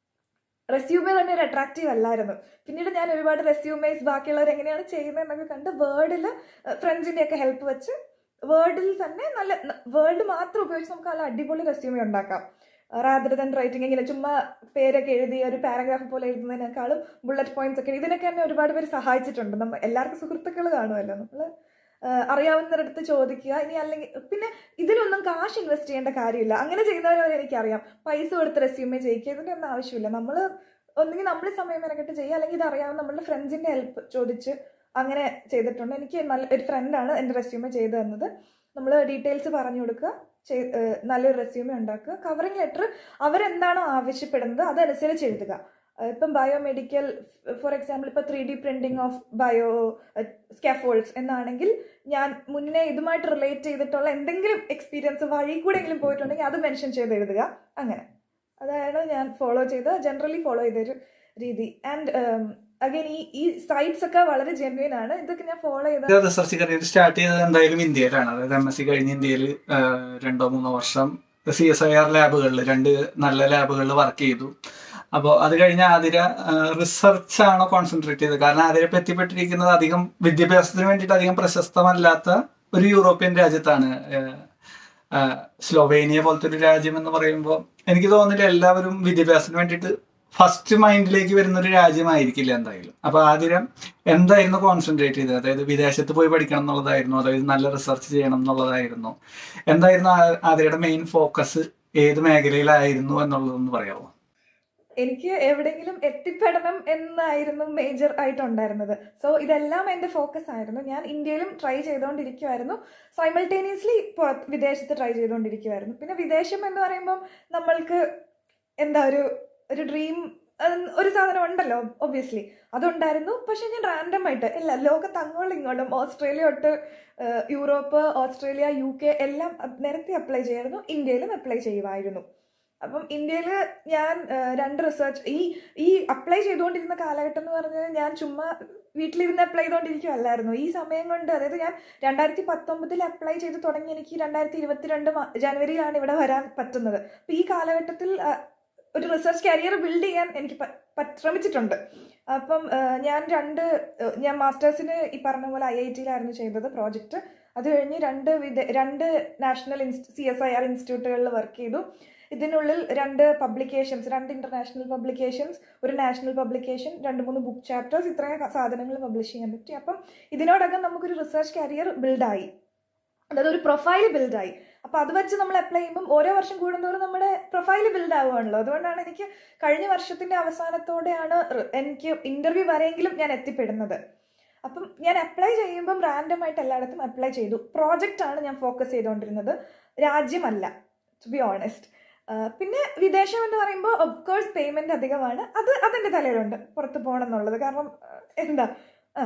[SPEAKER 2] റെസ്യൂമേ തന്നെ ഒരു അട്രാക്റ്റീവ് അല്ലായിരുന്നു പിന്നീട് ഞാൻ ഒരുപാട് റെസ്യൂമേസ് ബാക്കിയുള്ളവർ എങ്ങനെയാണ് ചെയ്യുന്നത് എന്നൊക്കെ കണ്ട് വേർഡിൽ ഫ്രണ്ട്സിൻ്റെ ഒക്കെ ഹെൽപ്പ് വെച്ച് വേർഡിൽ തന്നെ നല്ല വേർഡ് മാത്രം ഉപയോഗിച്ച് നമുക്ക് നല്ല അടിപൊളി റെസ്യൂമേ ഉണ്ടാക്കാം റാദർ ദൻ റൈറ്റിംഗ് ഇങ്ങനെ ചുമ്മാ പേരൊക്കെ എഴുതി ഒരു പാരഗ്രാഫ് പോലെ എഴുതുന്നതിനേക്കാളും ബുള്ളറ്റ് പോയിന്റ്സ് ഒക്കെ ഇതിനൊക്കെ എന്നെ ഒരുപാട് പേര് സഹായിച്ചിട്ടുണ്ട് നമ്മൾ എല്ലാവർക്കും സുഹൃത്തുക്കൾ കാണുമല്ലോ നമ്മൾ അറിയാവുന്നവരടുത്ത് ചോദിക്കുക ഇനി അല്ലെങ്കിൽ പിന്നെ ഇതിലൊന്നും കാശ് ഇൻവെസ്റ്റ് ചെയ്യേണ്ട കാര്യമില്ല അങ്ങനെ ചെയ്യുന്നവരെ വരെ എനിക്കറിയാം പൈസ കൊടുത്ത് റെസ്യൂമേ ചെയ്യിക്കുക ഇതിൻ്റെ ഒന്നും ആവശ്യമില്ല നമ്മൾ ഒന്നുകിൽ നമ്മൾ സമയം മെനക്കെട്ട് ചെയ്യുക അല്ലെങ്കിൽ ഇത് അറിയാവുന്ന നമ്മളുടെ ഫ്രണ്ട്സിൻ്റെ ഹെൽപ്പ് ചോദിച്ച് അങ്ങനെ ചെയ്തിട്ടുണ്ട് എനിക്ക് നല്ല ഒരു ഫ്രണ്ടാണ് എൻ്റെ റെസ്യൂമേ ചെയ്തു തന്നത് നമ്മൾ ഡീറ്റെയിൽസ് പറഞ്ഞു കൊടുക്കുക ചെയ്- ഏഹ് നല്ലൊരു റെസ്യൂമേ ഉണ്ടാക്കുക കവറിംഗ് ലെറ്റർ അവരെന്താണോ ആവശ്യപ്പെടുന്നത് അതനുസരിച്ച് എഴുതുക ഏഹ് ഇപ്പം ബയോമെഡിക്കൽ ഫോർ എക്സാമ്പിൾ ഇപ്പോൾ three D printing of bio scaffolds എന്നാണെങ്കിൽ ഞാൻ മുന്നേ ഇതുമായിട്ട് റിലേറ്റ് ചെയ്തിട്ടുള്ള എന്തെങ്കിലും എക്സ്പീരിയൻസ് വഴി കൂടെയെങ്കിലും പോയിട്ടുണ്ടെങ്കിൽ അത് മെൻഷൻ ചെയ്ത് എഴുതുക അങ്ങനെ അതാണ് ഞാൻ ഫോളോ ചെയ്ത ജനറലി ഫോളോ ചെയ്തൊരു രീതി ആൻഡ് അഗൈൻ ഈ ഈ സൈറ്റ്സ് ഒക്കെ വളരെ ജെന്യൂൻ ആണ് ഇതൊക്കെ ഞാൻ ഫോളോ ചെയ്ത
[SPEAKER 1] റിസർച്ച് കരിയർ സ്റ്റാർട്ട് ചെയ്തത് എന്തായാലും ഇന്ത്യയിലാണ് അതായത് എം എസ് സി കഴിഞ്ഞ് ഇന്ത്യയിൽ രണ്ടോ മൂന്നോ വർഷം സി എസ് ഐ ആർ ലാബുകളിൽ രണ്ട് നല്ല ലാബുകളിൽ വർക്ക് ചെയ്തു അപ്പോൾ അത് കഴിഞ്ഞ് ആതിര റിസർച്ച് ആണോ കോൺസെൻട്രേറ്റ് ചെയ്തത് കാരണം ആതിര പറ്റിപ്പെട്ടിരിക്കുന്നത് അധികം വിദ്യാഭ്യാസത്തിന് വേണ്ടിയിട്ട് അധികം പ്രശസ്തമല്ലാത്ത ഒരു യൂറോപ്യൻ രാജ്യത്താണ് ഏഹ്, ആഹ്, സ്ലൊവേനിയ പോലത്തെ ഒരു രാജ്യം എന്ന് പറയുമ്പോൾ എനിക്ക് തോന്നുന്നില്ല എല്ലാവരും വിദ്യാഭ്യാസത്തിന് വേണ്ടിയിട്ട് ഫസ്റ്റ് മൈൻഡിലേക്ക് വരുന്ന ഒരു രാജ്യമായിരിക്കില്ല എന്തായാലും അപ്പൊ ആതിരം എന്തായിരുന്നു കോൺസെൻട്രേറ്റ് ചെയ്തത് അതായത് വിദേശത്ത് പോയി പഠിക്കണം എന്നുള്ളതായിരുന്നു അതായത് നല്ല റിസർച്ച് ചെയ്യണം എന്നുള്ളതായിരുന്നു എന്തായിരുന്നു ആ- ആതിരയുടെ മെയിൻ ഫോക്കസ് ഏത് മേഖലയിലായിരുന്നു എന്നുള്ളതൊന്ന് പറയാമോ
[SPEAKER 2] എനിക്ക് എവിടെയെങ്കിലും എത്തിപ്പെടണം എന്നായിരുന്നു മേജർ ആയിട്ടുണ്ടായിരുന്നത് സോ ഇതെല്ലാം എൻ്റെ ഫോക്കസ് ആയിരുന്നു ഞാൻ ഇന്ത്യയിലും ട്രൈ ചെയ്തുകൊണ്ടിരിക്കുമായിരുന്നു സൈമൾട്ടേനിയസ്ലി പുറത്ത് വിദേശത്ത് ട്രൈ ചെയ്തുകൊണ്ടിരിക്കുമായിരുന്നു പിന്നെ വിദേശം എന്ന് പറയുമ്പം നമ്മൾക്ക് എന്താ ഒരു ഒരു ഡ്രീം ഒരു സാധനം ഉണ്ടല്ലോ ഒബ്വിയസ്ലി അതുണ്ടായിരുന്നു പക്ഷെ ഞാൻ റാൻഡം ആയിട്ട് ഇല്ല ലോകത്ത് അങ്ങോട്ടും ഇങ്ങോട്ടും ഓസ്ട്രേലിയ തൊട്ട് ഏഹ്, യൂറോപ്പ് ഓസ്ട്രേലിയ യു കെ എല്ലാം നിരത്തി അപ്ലൈ ചെയ്യായിരുന്നു ഇന്ത്യയിലും അപ്ലൈ ചെയ്യുമായിരുന്നു അപ്പം ഇന്ത്യയിൽ ഞാൻ ഏഹ്, രണ്ട് റിസർച്ച് ഈ ഈ അപ്ലൈ ചെയ്തുകൊണ്ടിരുന്ന കാലഘട്ടം എന്ന് പറഞ്ഞാൽ ഞാൻ ചുമ്മാ വീട്ടിലിരുന്ന് അപ്ലൈ ചെയ്തുകൊണ്ടിരിക്കുവല്ലായിരുന്നു ഈ സമയം കൊണ്ട് അതായത് ഞാൻ രണ്ടായിരത്തി പത്തൊമ്പതിൽ അപ്ലൈ ചെയ്ത് തുടങ്ങി എനിക്ക് രണ്ടായിരത്തി ഇരുപത്തിരണ്ട് മ- ജനുവരിയിലാണ് ഇവിടെ വരാൻ പറ്റുന്നത് അപ്പം ഈ കാലഘട്ടത്തിൽ ആ, ഒരു റിസർച്ച് കരിയർ ബിൽഡ് ചെയ്യാൻ എനിക്ക് പ- പ- ശ്രമിച്ചിട്ടുണ്ട് അപ്പം ആ, ഞാൻ രണ്ട് ആ, ഞാൻ മാസ്റ്റേഴ്സിന് ഈ പറഞ്ഞ പോലെ ഐ ഐ ടിയിലായിരുന്നു ചെയ്തത് പ്രോജക്റ്റ് അത് കഴിഞ്ഞ് രണ്ട് വിദേ രണ്ട് national C S I R ഇൻസ്റ്റിറ്റ്യൂട്ടുകളിൽ വർക്ക് ചെയ്തു ഇതിനുള്ളിൽ രണ്ട് പബ്ലിക്കേഷൻസ് രണ്ട് ഇന്റർനാഷണൽ പബ്ലിക്കേഷൻസ് ഒരു നാഷണൽ പബ്ലിക്കേഷൻ രണ്ട് മൂന്ന് ബുക്ക് ചാപ്റ്റേഴ്സ് ഇത്രയും സാധനങ്ങൾ പബ്ലിഷ് ചെയ്യാൻ പറ്റി അപ്പം ഇതിനോടകം നമുക്കൊരു റിസർച്ച് കരിയർ ബിൽഡായി അതായത് ഒരു പ്രൊഫൈൽ ബിൽഡായി അപ്പൊ അത് വെച്ച് നമ്മൾ അപ്ലൈ ചെയ്യുമ്പോൾ ഓരോ വർഷം കൂടുന്തോറും നമ്മുടെ പ്രൊഫൈൽ ബിൽഡ് ആവുകയാണല്ലോ അതുകൊണ്ടാണ് എനിക്ക് കഴിഞ്ഞ വർഷത്തിന്റെ അവസാനത്തോടെയാണ് റി- എനിക്ക് ഇന്റർവ്യൂ വരെയെങ്കിലും ഞാൻ എത്തിപ്പെടുന്നത് അപ്പം ഞാൻ അപ്ലൈ ചെയ്യുമ്പം റാൻഡം ആയിട്ട് എല്ലായിടത്തും അപ്ലൈ ചെയ്തു പ്രോജക്റ്റ് ആണ് ഞാൻ ഫോക്കസ് ചെയ്തുകൊണ്ടിരുന്നത് രാജ്യമല്ല ടു ബി ഓണസ്റ്റ് പിന്നെ വിദേശം എന്ന് പറയുമ്പോൾ ഒഫ്കോഴ്സ് പേയ്മെന്റ് അധികമാണ് അത് അതെന്റെ തലയിലുണ്ട് പുറത്ത് പോകണം എന്നുള്ളത് കാരണം ആ, എന്താ ആ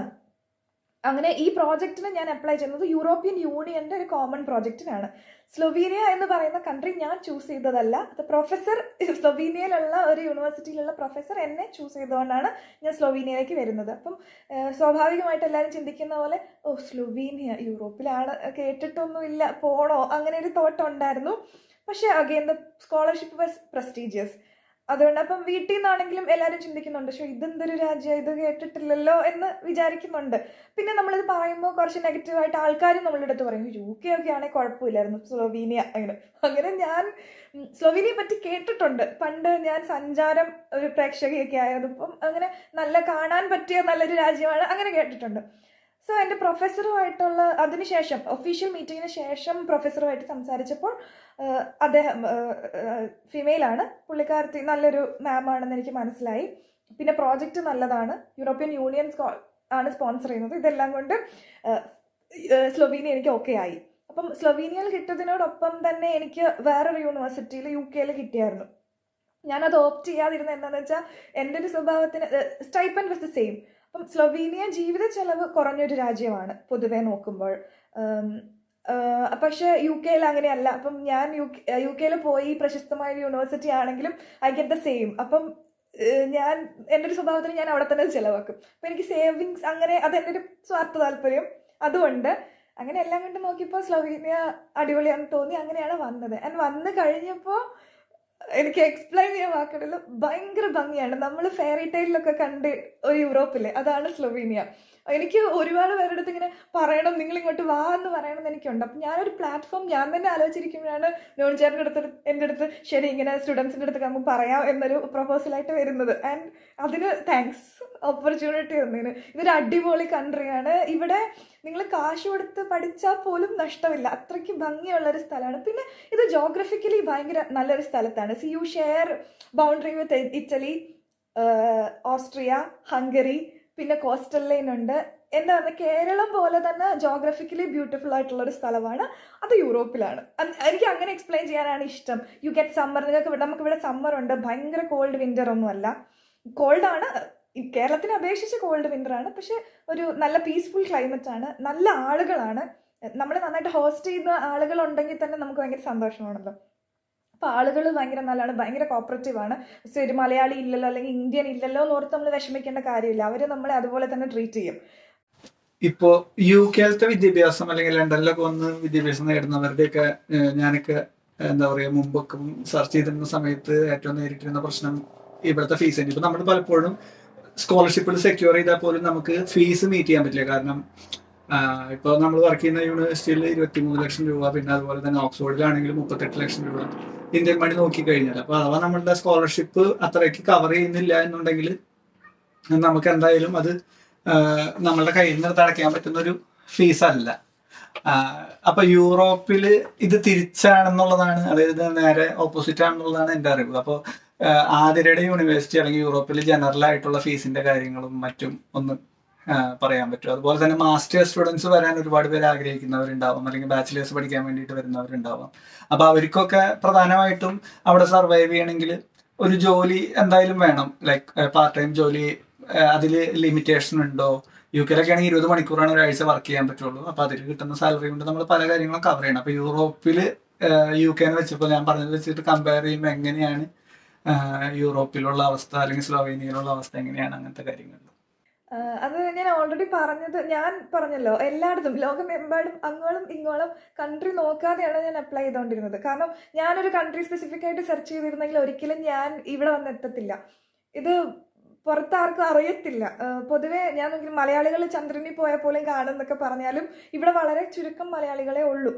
[SPEAKER 2] അങ്ങനെ ഈ പ്രോജക്റ്റിന് ഞാൻ അപ്ലൈ ചെയ്യുന്നത് യൂറോപ്യൻ യൂണിയന്റെ ഒരു കോമൺ പ്രോജക്റ്റിനാണ് സ്ലൊവീനിയ എന്ന് പറയുന്ന കൺട്രി ഞാൻ ചൂസ് ചെയ്തതല്ല അത് പ്രൊഫസർ സ്ലൊവീനിയയിലുള്ള ഒരു യൂണിവേഴ്സിറ്റിയിലുള്ള പ്രൊഫസർ എന്നെ ചൂസ് ചെയ്തുകൊണ്ടാണ് ഞാൻ സ്ലൊവീനിയയിലേക്ക് വരുന്നത് അപ്പം ഏഹ്, സ്വാഭാവികമായിട്ട് എല്ലാവരും ചിന്തിക്കുന്ന പോലെ ഓ സ്ലൊവീനിയ യൂറോപ്പിലാണ് കേട്ടിട്ടൊന്നുമില്ല പോണോ അങ്ങനെ ഒരു തോട്ടം ഉണ്ടായിരുന്നു പക്ഷെ again the scholarship was prestigious അതുകൊണ്ട് അപ്പം വീട്ടിൽ നിന്നാണെങ്കിലും എല്ലാവരും ചിന്തിക്കുന്നുണ്ട് പക്ഷേ ഇതെന്തൊരു രാജ്യം ഇത് കേട്ടിട്ടില്ലല്ലോ എന്ന് വിചാരിക്കുന്നുണ്ട് പിന്നെ നമ്മളിത് പറയുമ്പോൾ കുറച്ച് നെഗറ്റീവായിട്ട് ആൾക്കാരും നമ്മളുടെ അടുത്ത് പറയും യു കെ ഒക്കെ ആണെങ്കിൽ കുഴപ്പമില്ലായിരുന്നു സ്ലോവീനിയ അങ്ങനെ അങ്ങനെ ഞാൻ ഉം, സ്ലോവീനിയെ പറ്റി കേട്ടിട്ടുണ്ട് പണ്ട് ഞാൻ സഞ്ചാരം ഒരു പ്രേക്ഷകയൊക്കെ ആയതിപ്പം അങ്ങനെ നല്ല കാണാൻ പറ്റിയ നല്ലൊരു രാജ്യമാണ് അങ്ങനെ കേട്ടിട്ടുണ്ട് സോ എൻ്റെ പ്രൊഫസറുമായിട്ടുള്ള അതിനുശേഷം ഒഫീഷ്യൽ മീറ്റിങ്ങിന് ശേഷം പ്രൊഫസറുമായിട്ട് സംസാരിച്ചപ്പോൾ ആഹ്, അദ്ദേഹം ഫിമെയിൽ ആണ് പുള്ളിക്കാരത്തി നല്ലൊരു മാം ആണെന്ന് എനിക്ക് മനസ്സിലായി പിന്നെ പ്രോജക്റ്റ് നല്ലതാണ് യൂറോപ്യൻ യൂണിയൻ സ്കോ- ആണ് സ്പോൺസർ ചെയ്യുന്നത് ഇതെല്ലാം കൊണ്ട് ആഹ്, ഏഹ്, സ്ലൊവീനിയ എനിക്ക് ഓക്കെ ആയി അപ്പം സ്ലൊവീനിയയിൽ കിട്ടിയതിനോടൊപ്പം തന്നെ എനിക്ക് വേറൊരു യൂണിവേഴ്സിറ്റിയിൽ യു കെയിൽ കിട്ടിയായിരുന്നു ഞാനത് ഓപ്റ്റ് ചെയ്യാതിരുന്ന എന്താണെന്ന് വെച്ചാൽ എൻ്റെ ഒരു സ്വഭാവത്തിന് സ്റ്റൈപ്പൻ വാസ് ദ സെയിം അപ്പം സ്ലൊവീനിയ ജീവിത ചെലവ് കുറഞ്ഞൊരു രാജ്യമാണ് പൊതുവെ നോക്കുമ്പോൾ ഉം, പക്ഷെ യു കെയിൽ അങ്ങനെയല്ല അപ്പം ഞാൻ യു യു കെയിൽ പോയി പ്രശസ്തമായ ഒരു യൂണിവേഴ്സിറ്റി ആണെങ്കിലും ഐ ഗെറ്റ് ദ സെയിം അപ്പം ഏഹ് ഞാൻ എൻ്റെ ഒരു സ്വഭാവത്തിന് ഞാൻ അവിടെ തന്നെ ചിലവാക്കും അപ്പം എനിക്ക് സേവിങ്സ് അങ്ങനെ അത് എൻ്റെ ഒരു സ്വാർത്ഥ താല്പര്യം അതുകൊണ്ട് അങ്ങനെ എല്ലാം കൊണ്ട് നോക്കിയപ്പോൾ സ്ലോവീനിയ അടിപൊളിയാണെന്ന് തോന്നി അങ്ങനെയാണ് വന്നത് ആൻഡ് വന്ന് കഴിഞ്ഞപ്പോൾ എനിക്ക് എക്സ്പ്ലെയിൻ ചെയ്യാൻ വാക്കുകളിൽ ഭയങ്കര ഭംഗിയാണ് നമ്മൾ ഫെയറി ടൈലിലൊക്കെ കണ്ട് ഒരു യൂറോപ്പിലെ അതാണ് സ്ലൊവീനിയ എനിക്ക് ഒരുപാട് പേരുടെ അടുത്ത് ഇങ്ങനെ പറയണം നിങ്ങൾ ഇങ്ങോട്ട് വാ എന്ന് പറയണം എന്ന് എനിക്കുണ്ട് അപ്പം ഞാനൊരു പ്ലാറ്റ്ഫോം ഞാൻ തന്നെ ആലോചിച്ചിരിക്കുമ്പോഴാണ് നോൺ ചേട്ടൻ്റെ അടുത്ത് എൻ്റെ അടുത്ത് ശരി ഇങ്ങനെ സ്റ്റുഡൻസിൻ്റെ അടുത്ത് നമുക്ക് പറയാം എന്നൊരു പ്രപ്പോസലായിട്ട് വരുന്നത് ആൻഡ് അതിന് താങ്ക്സ് ഓപ്പർച്യൂണിറ്റി തന്നതിന് ഇതൊരു അടിപൊളി കൺട്രിയാണ് ഇവിടെ നിങ്ങൾ കാശ് കൊടുത്ത് പഠിച്ചാൽ പോലും നഷ്ടമില്ല അത്രയ്ക്ക് ഭംഗിയുള്ള ഒരു സ്ഥലമാണ് പിന്നെ ഇത് ജോഗ്രഫിക്കലി ഭയങ്കര നല്ലൊരു സ്ഥലത്താണ് see you share boundary with Italy Austria Hungary പിന്നെ കോസ്റ്റൽ ലൈൻ ഉണ്ട് എന്താ പറയുക കേരളം പോലെ തന്നെ ജോഗ്രഫിക്കലി ബ്യൂട്ടിഫുൾ ആയിട്ടുള്ള ഒരു സ്ഥലമാണ് അത് യൂറോപ്പിലാണ് അത് എനിക്ക് അങ്ങനെ എക്സ്പ്ലെയിൻ ചെയ്യാനാണ് ഇഷ്ടം യു ഗെറ്റ് സമ്മർ നിങ്ങൾക്ക് ഇവിടെ നമുക്ക് ഇവിടെ സമ്മർ ഉണ്ട് ഭയങ്കര കോൾഡ് വിന്റർ ഒന്നുമല്ല കോൾഡാണ് കേരളത്തിനെ അപേക്ഷിച്ച് കോൾഡ് വിന്റർ ആണ് പക്ഷെ ഒരു നല്ല പീസ്ഫുൾ ക്ലൈമറ്റ് ആണ് നല്ല ആളുകളാണ് നമ്മളെ നന്നായിട്ട് ഹോസ്റ്റ് ചെയ്യുന്ന ആളുകൾ ഉണ്ടെങ്കിൽ തന്നെ നമുക്ക് ഭയങ്കര സന്തോഷമാണല്ലോ അപ്പോൾ ആളുകൾ ഭയങ്കര നല്ലതാണ് ഭയങ്കര കോപ്പറേറ്റീവ് ആണ് പക്ഷേ ഒരു മലയാളി ഇല്ലല്ലോ അല്ലെങ്കിൽ ഇന്ത്യൻ ഇല്ലല്ലോ എന്ന് ഓർത്ത് നമ്മൾ വിഷമിക്കേണ്ട കാര്യമില്ല അവർ നമ്മളെ അതുപോലെ തന്നെ ട്രീറ്റ് ചെയ്യും
[SPEAKER 1] ഇപ്പോ യു കെയിലത്തെ വിദ്യാഭ്യാസം അല്ലെങ്കിൽ ലണ്ടനിലൊക്കെ വന്ന് വിദ്യാഭ്യാസം നേടുന്നവരുടെയൊക്കെ ഏഹ്, ഞാനൊക്കെ ഏഹ്, എന്താ പറയാ മുമ്പൊക്കെ സെർച്ച് ചെയ്തിരുന്ന സമയത്ത് ഏറ്റവും നേരിട്ടിരുന്ന പ്രശ്നം ഇവിടുത്തെ ഫീസ് തന്നെ ഇപ്പൊ നമ്മൾ പലപ്പോഴും സ്കോളർഷിപ്പിൽ സെക്യൂർ ചെയ്താൽ പോലും നമുക്ക് ഫീസ് മീറ്റ് ചെയ്യാൻ പറ്റില്ല കാരണം ആഹ്, ഇപ്പൊ നമ്മൾ വർക്ക് ചെയ്യുന്ന യൂണിവേഴ്സിറ്റിയിൽ ഇരുപത്തിമൂന്ന് ലക്ഷം രൂപ പിന്നെ അതുപോലെ തന്നെ ഓക്സ്ഫോർഡിലാണെങ്കിൽ മുപ്പത്തെട്ട് ലക്ഷം രൂപ ഇന്ത്യൻ മണി നോക്കി കഴിഞ്ഞാൽ അപ്പൊ അഥവാ നമ്മളുടെ സ്കോളർഷിപ്പ് അത്രയ്ക്ക് കവർ ചെയ്യുന്നില്ല എന്നുണ്ടെങ്കിൽ നമുക്ക് എന്തായാലും അത് ആഹ് നമ്മളുടെ കയ്യിൽ നിന്ന് എടുത്ത് അടയ്ക്കാൻ പറ്റുന്ന ഒരു ഫീസ് അല്ല ആഹ് അപ്പൊ യൂറോപ്പിൽ ഇത് തിരിച്ചാണെന്നുള്ളതാണ് അതായത് നേരെ ഓപ്പോസിറ്റ് ആണെന്നുള്ളതാണ് എൻ്റെ അറിവ് അപ്പോൾ ആതിരയുടെ യൂണിവേഴ്സിറ്റി അല്ലെങ്കിൽ യൂറോപ്പിൽ ജനറൽ ആയിട്ടുള്ള ഫീസിന്റെ കാര്യങ്ങളും മറ്റും ഒന്ന് ആഹ് പറയാൻ പറ്റും അതുപോലെ തന്നെ മാസ്റ്റേഴ്സ് സ്റ്റുഡൻസ് വരാൻ ഒരുപാട് പേര് ആഗ്രഹിക്കുന്നവരുണ്ടാവും അല്ലെങ്കിൽ ബാച്ചിലേഴ്സ് പഠിക്കാൻ വേണ്ടിയിട്ട് വരുന്നവരുണ്ടാവും അപ്പൊ അവർക്കൊക്കെ പ്രധാനമായിട്ടും അവിടെ സർവൈവ് ചെയ്യണമെങ്കിൽ ഒരു ജോലി എന്തായാലും വേണം ലൈക്ക് പാർട്ട് ടൈം ജോലി അതിൽ ലിമിറ്റേഷൻ ഉണ്ടോ യു കെയിലൊക്കെ ആണെങ്കിൽ ഇരുപത് മണിക്കൂറാണ് ഒരാഴ്ച വർക്ക് ചെയ്യാൻ പറ്റുള്ളൂ അപ്പൊ അതിൽ കിട്ടുന്ന സാലറി കൊണ്ട് നമ്മൾ പല കാര്യങ്ങളും കവർ ചെയ്യണം അപ്പൊ യൂറോപ്പിൽ യു കെനെ വെച്ചപ്പോൾ ഞാൻ പറഞ്ഞത് വെച്ചിട്ട് കമ്പയർ ചെയ്യുമ്പോൾ എങ്ങനെയാണ് ആഹ് യൂറോപ്പിലുള്ള അവസ്ഥ അല്ലെങ്കിൽ സ്ലോവേനിയയിലുള്ള അവസ്ഥ എങ്ങനെയാണ് അങ്ങനത്തെ കാര്യങ്ങൾ
[SPEAKER 2] ആഹ് അത് ഞാൻ ഓൾറെഡി പറഞ്ഞത് ഞാൻ പറഞ്ഞല്ലോ എല്ലായിടത്തും ലോകമെമ്പാടും അങ്ങോളം ഇങ്ങോളം കൺട്രി നോക്കാതെയാണ് ഞാൻ അപ്ലൈ ചെയ്തുകൊണ്ടിരുന്നത് കാരണം ഞാനൊരു കൺട്രി സ്പെസിഫിക് ആയിട്ട് സെർച്ച് ചെയ്തിരുന്നെങ്കിൽ ഒരിക്കലും ഞാൻ ഇവിടെ വന്ന് എത്തത്തില്ല ഇത് പുറത്താർക്കും അറിയത്തില്ല ആഹ് പൊതുവെ ഞാൻ നോക്കി മലയാളികൾ ചന്ദ്രനിൽ പോയാൽ പോലും കാണുന്നൊക്കെ പറഞ്ഞാലും ഇവിടെ വളരെ ചുരുക്കം മലയാളികളെ ഉള്ളൂ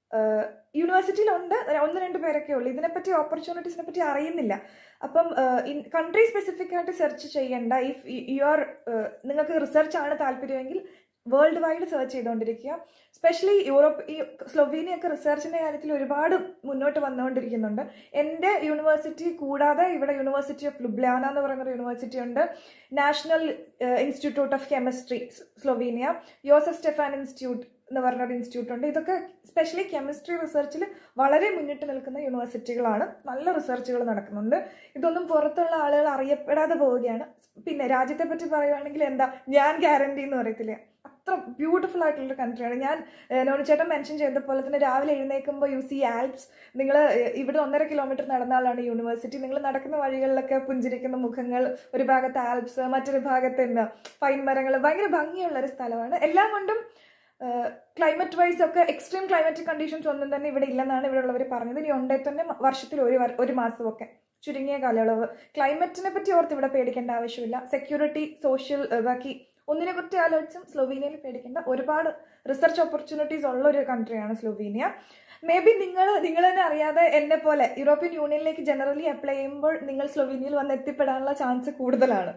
[SPEAKER 2] യൂണിവേഴ്സിറ്റിയിലുണ്ട് ഒന്ന് രണ്ട് പേരൊക്കെ ഉള്ളൂ ഇതിനെപ്പറ്റി ഓപ്പർച്യൂണിറ്റീസിനെ പറ്റി അറിയുന്നില്ല അപ്പം കൺട്രി സ്പെസിഫിക് ആയിട്ട് സെർച്ച് ചെയ്യേണ്ട ഇഫ് യു ആർ നിങ്ങൾക്ക് റിസർച്ച് ആണ് താല്പര്യമെങ്കിൽ വേൾഡ് വൈഡ് സെർച്ച് ചെയ്തുകൊണ്ടിരിക്കുക സ്പെഷ്യലി യൂറോപ്പ് ഈ സ്ലൊവീനിയൊക്കെ റിസർച്ചിൻ്റെ കാര്യത്തിൽ ഒരുപാട് മുന്നോട്ട് വന്നുകൊണ്ടിരിക്കുന്നുണ്ട് എൻ്റെ യൂണിവേഴ്സിറ്റി കൂടാതെ ഇവിടെ യൂണിവേഴ്സിറ്റി ഓഫ് ലുബ്ലാന എന്ന് പറയുന്ന ഒരു യൂണിവേഴ്സിറ്റി ഉണ്ട് national institute of chemistry Slovenia Jozef Stefan institute എന്ന് പറഞ്ഞൊരു ഇൻസ്റ്റിറ്റ്യൂട്ട് ഉണ്ട് ഇതൊക്കെ സ്പെഷ്യലി കെമിസ്ട്രി റിസർച്ചിൽ വളരെ മുന്നിട്ട് നിൽക്കുന്ന യൂണിവേഴ്സിറ്റികളാണ് നല്ല റിസർച്ചുകൾ നടക്കുന്നുണ്ട് ഇതൊന്നും പുറത്തുള്ള ആളുകൾ അറിയപ്പെടാതെ പോവുകയാണ് പിന്നെ രാജ്യത്തെ പറ്റി പറയുവാണെങ്കിൽ എന്താ ഞാൻ ഗ്യാരണ്ടി എന്ന് പറയത്തില്ല അത്ര ബ്യൂട്ടിഫുൾ ആയിട്ടുള്ള കൺട്രിയാണ് ഞാൻ നോണിച്ചേട്ടൻ മെൻഷൻ ചെയ്ത പോലെ തന്നെ രാവിലെ എഴുന്നേൽക്കുമ്പോൾ യു സി ആൽപ്സ് നിങ്ങൾ ഇവിടെ ഒന്നര കിലോമീറ്റർ നടന്നാലാണ് യൂണിവേഴ്സിറ്റി നിങ്ങൾ നടക്കുന്ന വഴികളിലൊക്കെ പുഞ്ചിരിക്കുന്ന മുഖങ്ങൾ ഒരു ഭാഗത്ത് ആൽപ്സ് മറ്റൊരു ഭാഗത്ത് എന്താ പൈൻ മരങ്ങൾ ഭയങ്കര ഭംഗിയുള്ള ഒരു സ്ഥലമാണ് എല്ലാം കൊണ്ടും ക്ലൈമറ്റ് വൈസ് ഒക്കെ എക്സ്ട്രീം ക്ലൈമറ്റിക് കണ്ടീഷൻസ് ഒന്നും തന്നെ ഇവിടെ ഇല്ലെന്നാണ് ഇവിടെ ഉള്ളവർ പറഞ്ഞത് ഇനി ഉണ്ടേ തന്നെ വർഷത്തിൽ ഒരു ഒരു മാസമൊക്കെ ചുരുങ്ങിയ കാലയളവ് ക്ലൈമറ്റിനെ പറ്റി ഓർത്ത് ഇവിടെ പേടിക്കേണ്ട ആവശ്യമില്ല സെക്യൂരിറ്റി സോഷ്യൽ ബാക്കി ഒന്നിനെ കുറിച്ച് ആലോചിച്ചും സ്ലൊവീനിയയിൽ പേടിക്കേണ്ട ഒരുപാട് റിസർച്ച് ഓപ്പർച്യൂണിറ്റീസ് ഉള്ള ഒരു കൺട്രിയാണ് സ്ലൊവീനിയ മേ ബി നിങ്ങൾ നിങ്ങൾ തന്നെ അറിയാതെ എന്നെ പോലെ യൂറോപ്യൻ യൂണിയനിലേക്ക് ജനറലി അപ്ലൈ ചെയ്യുമ്പോൾ നിങ്ങൾ സ്ലൊവീനിയയിൽ വന്ന് എത്തിപ്പെടാനുള്ള ചാൻസ് കൂടുതലാണ്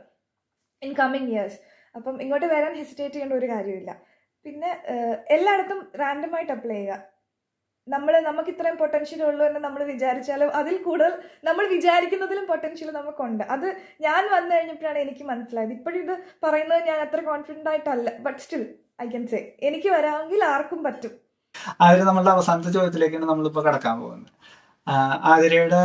[SPEAKER 2] ഇൻ കമ്മിങ് ഇയേഴ്സ് അപ്പം ഇങ്ങോട്ട് വരാൻ ഹെസിറ്റേറ്റ് ചെയ്യേണ്ട ഒരു കാര്യമില്ല പിന്നെ എല്ലായിടത്തും റാൻഡമായിട്ട് അപ്ലൈ ചെയ്യുക നമ്മൾ നമുക്ക് ഇത്രയും പൊട്ടൻഷ്യൽ ഉള്ളൂ എന്ന് നമ്മൾ വിചാരിച്ചാലും അതിൽ കൂടുതൽ നമ്മൾ വിചാരിക്കുന്നതിലും പൊട്ടൻഷ്യൽ നമുക്കുണ്ട് അത് ഞാൻ വന്നു കഴിഞ്ഞപ്പോഴാണ് എനിക്ക് മനസ്സിലായത് ഇപ്പോഴും ഇത് പറയുന്നത് ഞാൻ അത്ര കോൺഫിഡൻ്റ് ആയിട്ടല്ല but still I can say എനിക്ക് വരാമെങ്കിൽ ആർക്കും പറ്റും
[SPEAKER 1] അതിൽ നമ്മളുടെ അവസാനത്തെ ചോദ്യത്തിലേക്കാണ് നമ്മളിപ്പോൾ കടക്കാൻ പോകുന്നത് ആതിരയുടെ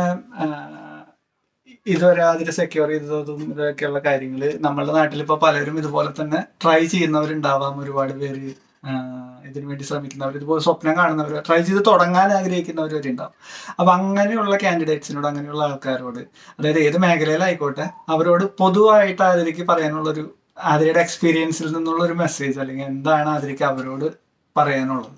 [SPEAKER 1] ഇതുവരെ അതിൽ സെക്യൂർ ചെയ്തതും ഇതൊക്കെയുള്ള കാര്യങ്ങൾ നമ്മളുടെ നാട്ടിൽ ഇപ്പോൾ പലരും ഇതുപോലെ തന്നെ ട്രൈ ചെയ്യുന്നവരുണ്ടാവാം ഒരുപാട് പേര് ഇതിനു വേണ്ടി ശ്രമിക്കുന്നവർ ഇതുപോലെ സ്വപ്നം കാണുന്നവർ ട്രൈ ചെയ്ത് തുടങ്ങാൻ ആഗ്രഹിക്കുന്നവർ വരെ ഉണ്ടാവും അപ്പൊ അങ്ങനെയുള്ള കാൻഡിഡേറ്റ്സിനോട് അങ്ങനെയുള്ള ആൾക്കാരോട് അതായത് ഏത് മേഖലയിലായിക്കോട്ടെ അവരോട് പൊതുവായിട്ട് അതിലേക്ക് പറയാനുള്ളൊരു ആതിരയുടെ എക്സ്പീരിയൻസിൽ നിന്നുള്ള ഒരു മെസ്സേജ് അല്ലെങ്കിൽ എന്താണ് അതിലേക്ക് അവരോട് പറയാനുള്ളത്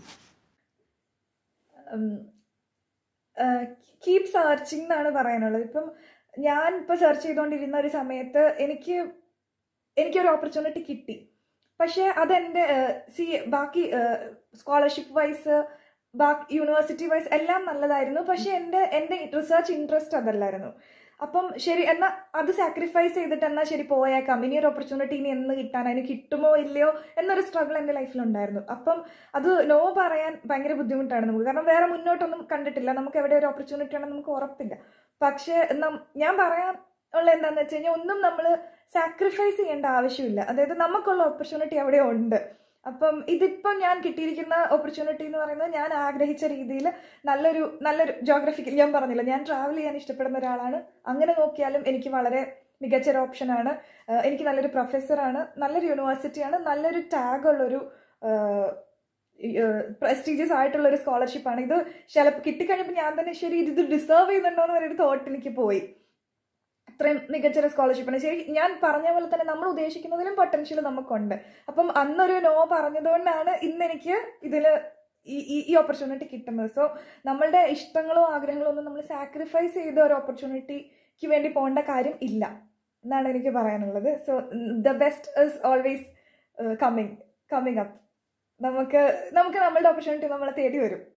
[SPEAKER 2] കീപ് സെർച്ചിങ് എന്നാണ് പറയാനുള്ളത് ഇപ്പം ഞാൻ ഇപ്പോൾ സെർച്ച് ചെയ്തുകൊണ്ടിരുന്ന ഒരു സമയത്ത് എനിക്ക് എനിക്കൊരു ഓപ്പർച്യൂണിറ്റി കിട്ടി പക്ഷേ അതെൻ്റെ സി ബാക്കി സ്കോളർഷിപ്പ് വൈസ് ബാക്കി യൂണിവേഴ്സിറ്റി വൈസ് എല്ലാം നല്ലതായിരുന്നു പക്ഷേ എൻ്റെ എൻ്റെ റിസർച്ച് ഇൻട്രസ്റ്റ് അതല്ലായിരുന്നു അപ്പം ശരി എന്നാൽ അത് സാക്രിഫൈസ് ചെയ്തിട്ട് എന്നാൽ ശരി പോയേക്കാം ഇനി ഒരു ഓപ്പർച്യൂണിറ്റി ഇനി എന്ന് കിട്ടാൻ അതിന് കിട്ടുമോ ഇല്ലയോ എന്നൊരു സ്ട്രഗിൾ എൻ്റെ ലൈഫിലുണ്ടായിരുന്നു അപ്പം അത് നോ പറയാൻ ഭയങ്കര ബുദ്ധിമുട്ടാണ് നമുക്ക് കാരണം വേറെ മുന്നോട്ടൊന്നും കണ്ടിട്ടില്ല നമുക്ക് എവിടെ ഒരു ഓപ്പർച്യൂണിറ്റി ആണെന്ന് നമുക്ക് ഉറപ്പില്ല പക്ഷേ ഞാൻ പറയാൻ ഉള്ള എന്താണെന്ന് വെച്ച് കഴിഞ്ഞാൽ ഒന്നും നമ്മൾ സാക്രിഫൈസ് ചെയ്യേണ്ട ആവശ്യമില്ല അതായത് നമുക്കുള്ള ഓപ്പർച്യൂണിറ്റി അവിടെ ഉണ്ട് അപ്പം ഇതിപ്പം ഞാൻ കിട്ടിയിരിക്കുന്ന ഓപ്പർച്യൂണിറ്റി എന്ന് പറയുന്നത് ഞാൻ ആഗ്രഹിച്ച രീതിയിൽ നല്ലൊരു നല്ലൊരു ജോഗ്രഫിക്കൽ ഞാൻ പറഞ്ഞില്ല ഞാൻ ട്രാവൽ ചെയ്യാൻ ഇഷ്ടപ്പെടുന്ന ഒരാളാണ് അങ്ങനെ നോക്കിയാലും എനിക്ക് വളരെ മികച്ചൊരു ഓപ്ഷനാണ് എനിക്ക് നല്ലൊരു പ്രൊഫസറാണ് നല്ലൊരു യൂണിവേഴ്സിറ്റിയാണ് നല്ലൊരു ടാഗുള്ളൊരു പ്രസ്റ്റീജിയസ് ആയിട്ടുള്ള ഒരു സ്കോളർഷിപ്പാണ് ഇത് ചിലപ്പോൾ കിട്ടിക്കഴിഞ്ഞപ്പോൾ ഞാൻ തന്നെ ശരി ഇത് ഡിസേർവ് ചെയ്യുന്നുണ്ടോ എന്ന് പറയുന്ന തോട്ട് എനിക്ക് പോയി അത്രയും മികച്ചൊരു സ്കോളർഷിപ്പാണ് ശരി ഞാൻ പറഞ്ഞ പോലെ തന്നെ നമ്മൾ ഉദ്ദേശിക്കുന്നതിലും പൊട്ടൻഷ്യൽ നമുക്കുണ്ട് അപ്പം അന്നൊരു നോ പറഞ്ഞതുകൊണ്ടാണ് ഇന്ന് എനിക്ക് ഇതിൽ ഈ ഈ ഓപ്പർച്യൂണിറ്റി കിട്ടുന്നത് സോ നമ്മളുടെ ഇഷ്ടങ്ങളോ ആഗ്രഹങ്ങളോ ഒന്നും നമ്മൾ സാക്രിഫൈസ് ചെയ്ത ഒരു ഓപ്പർച്യൂണിറ്റിക്ക് വേണ്ടി പോകേണ്ട കാര്യം ഇല്ല എന്നാണ് എനിക്ക് പറയാനുള്ളത് so the best is always coming coming up നമുക്ക് നമുക്ക് നമ്മളുടെ ഓപ്പർച്യൂണിറ്റി നമ്മളെ തേടി വരും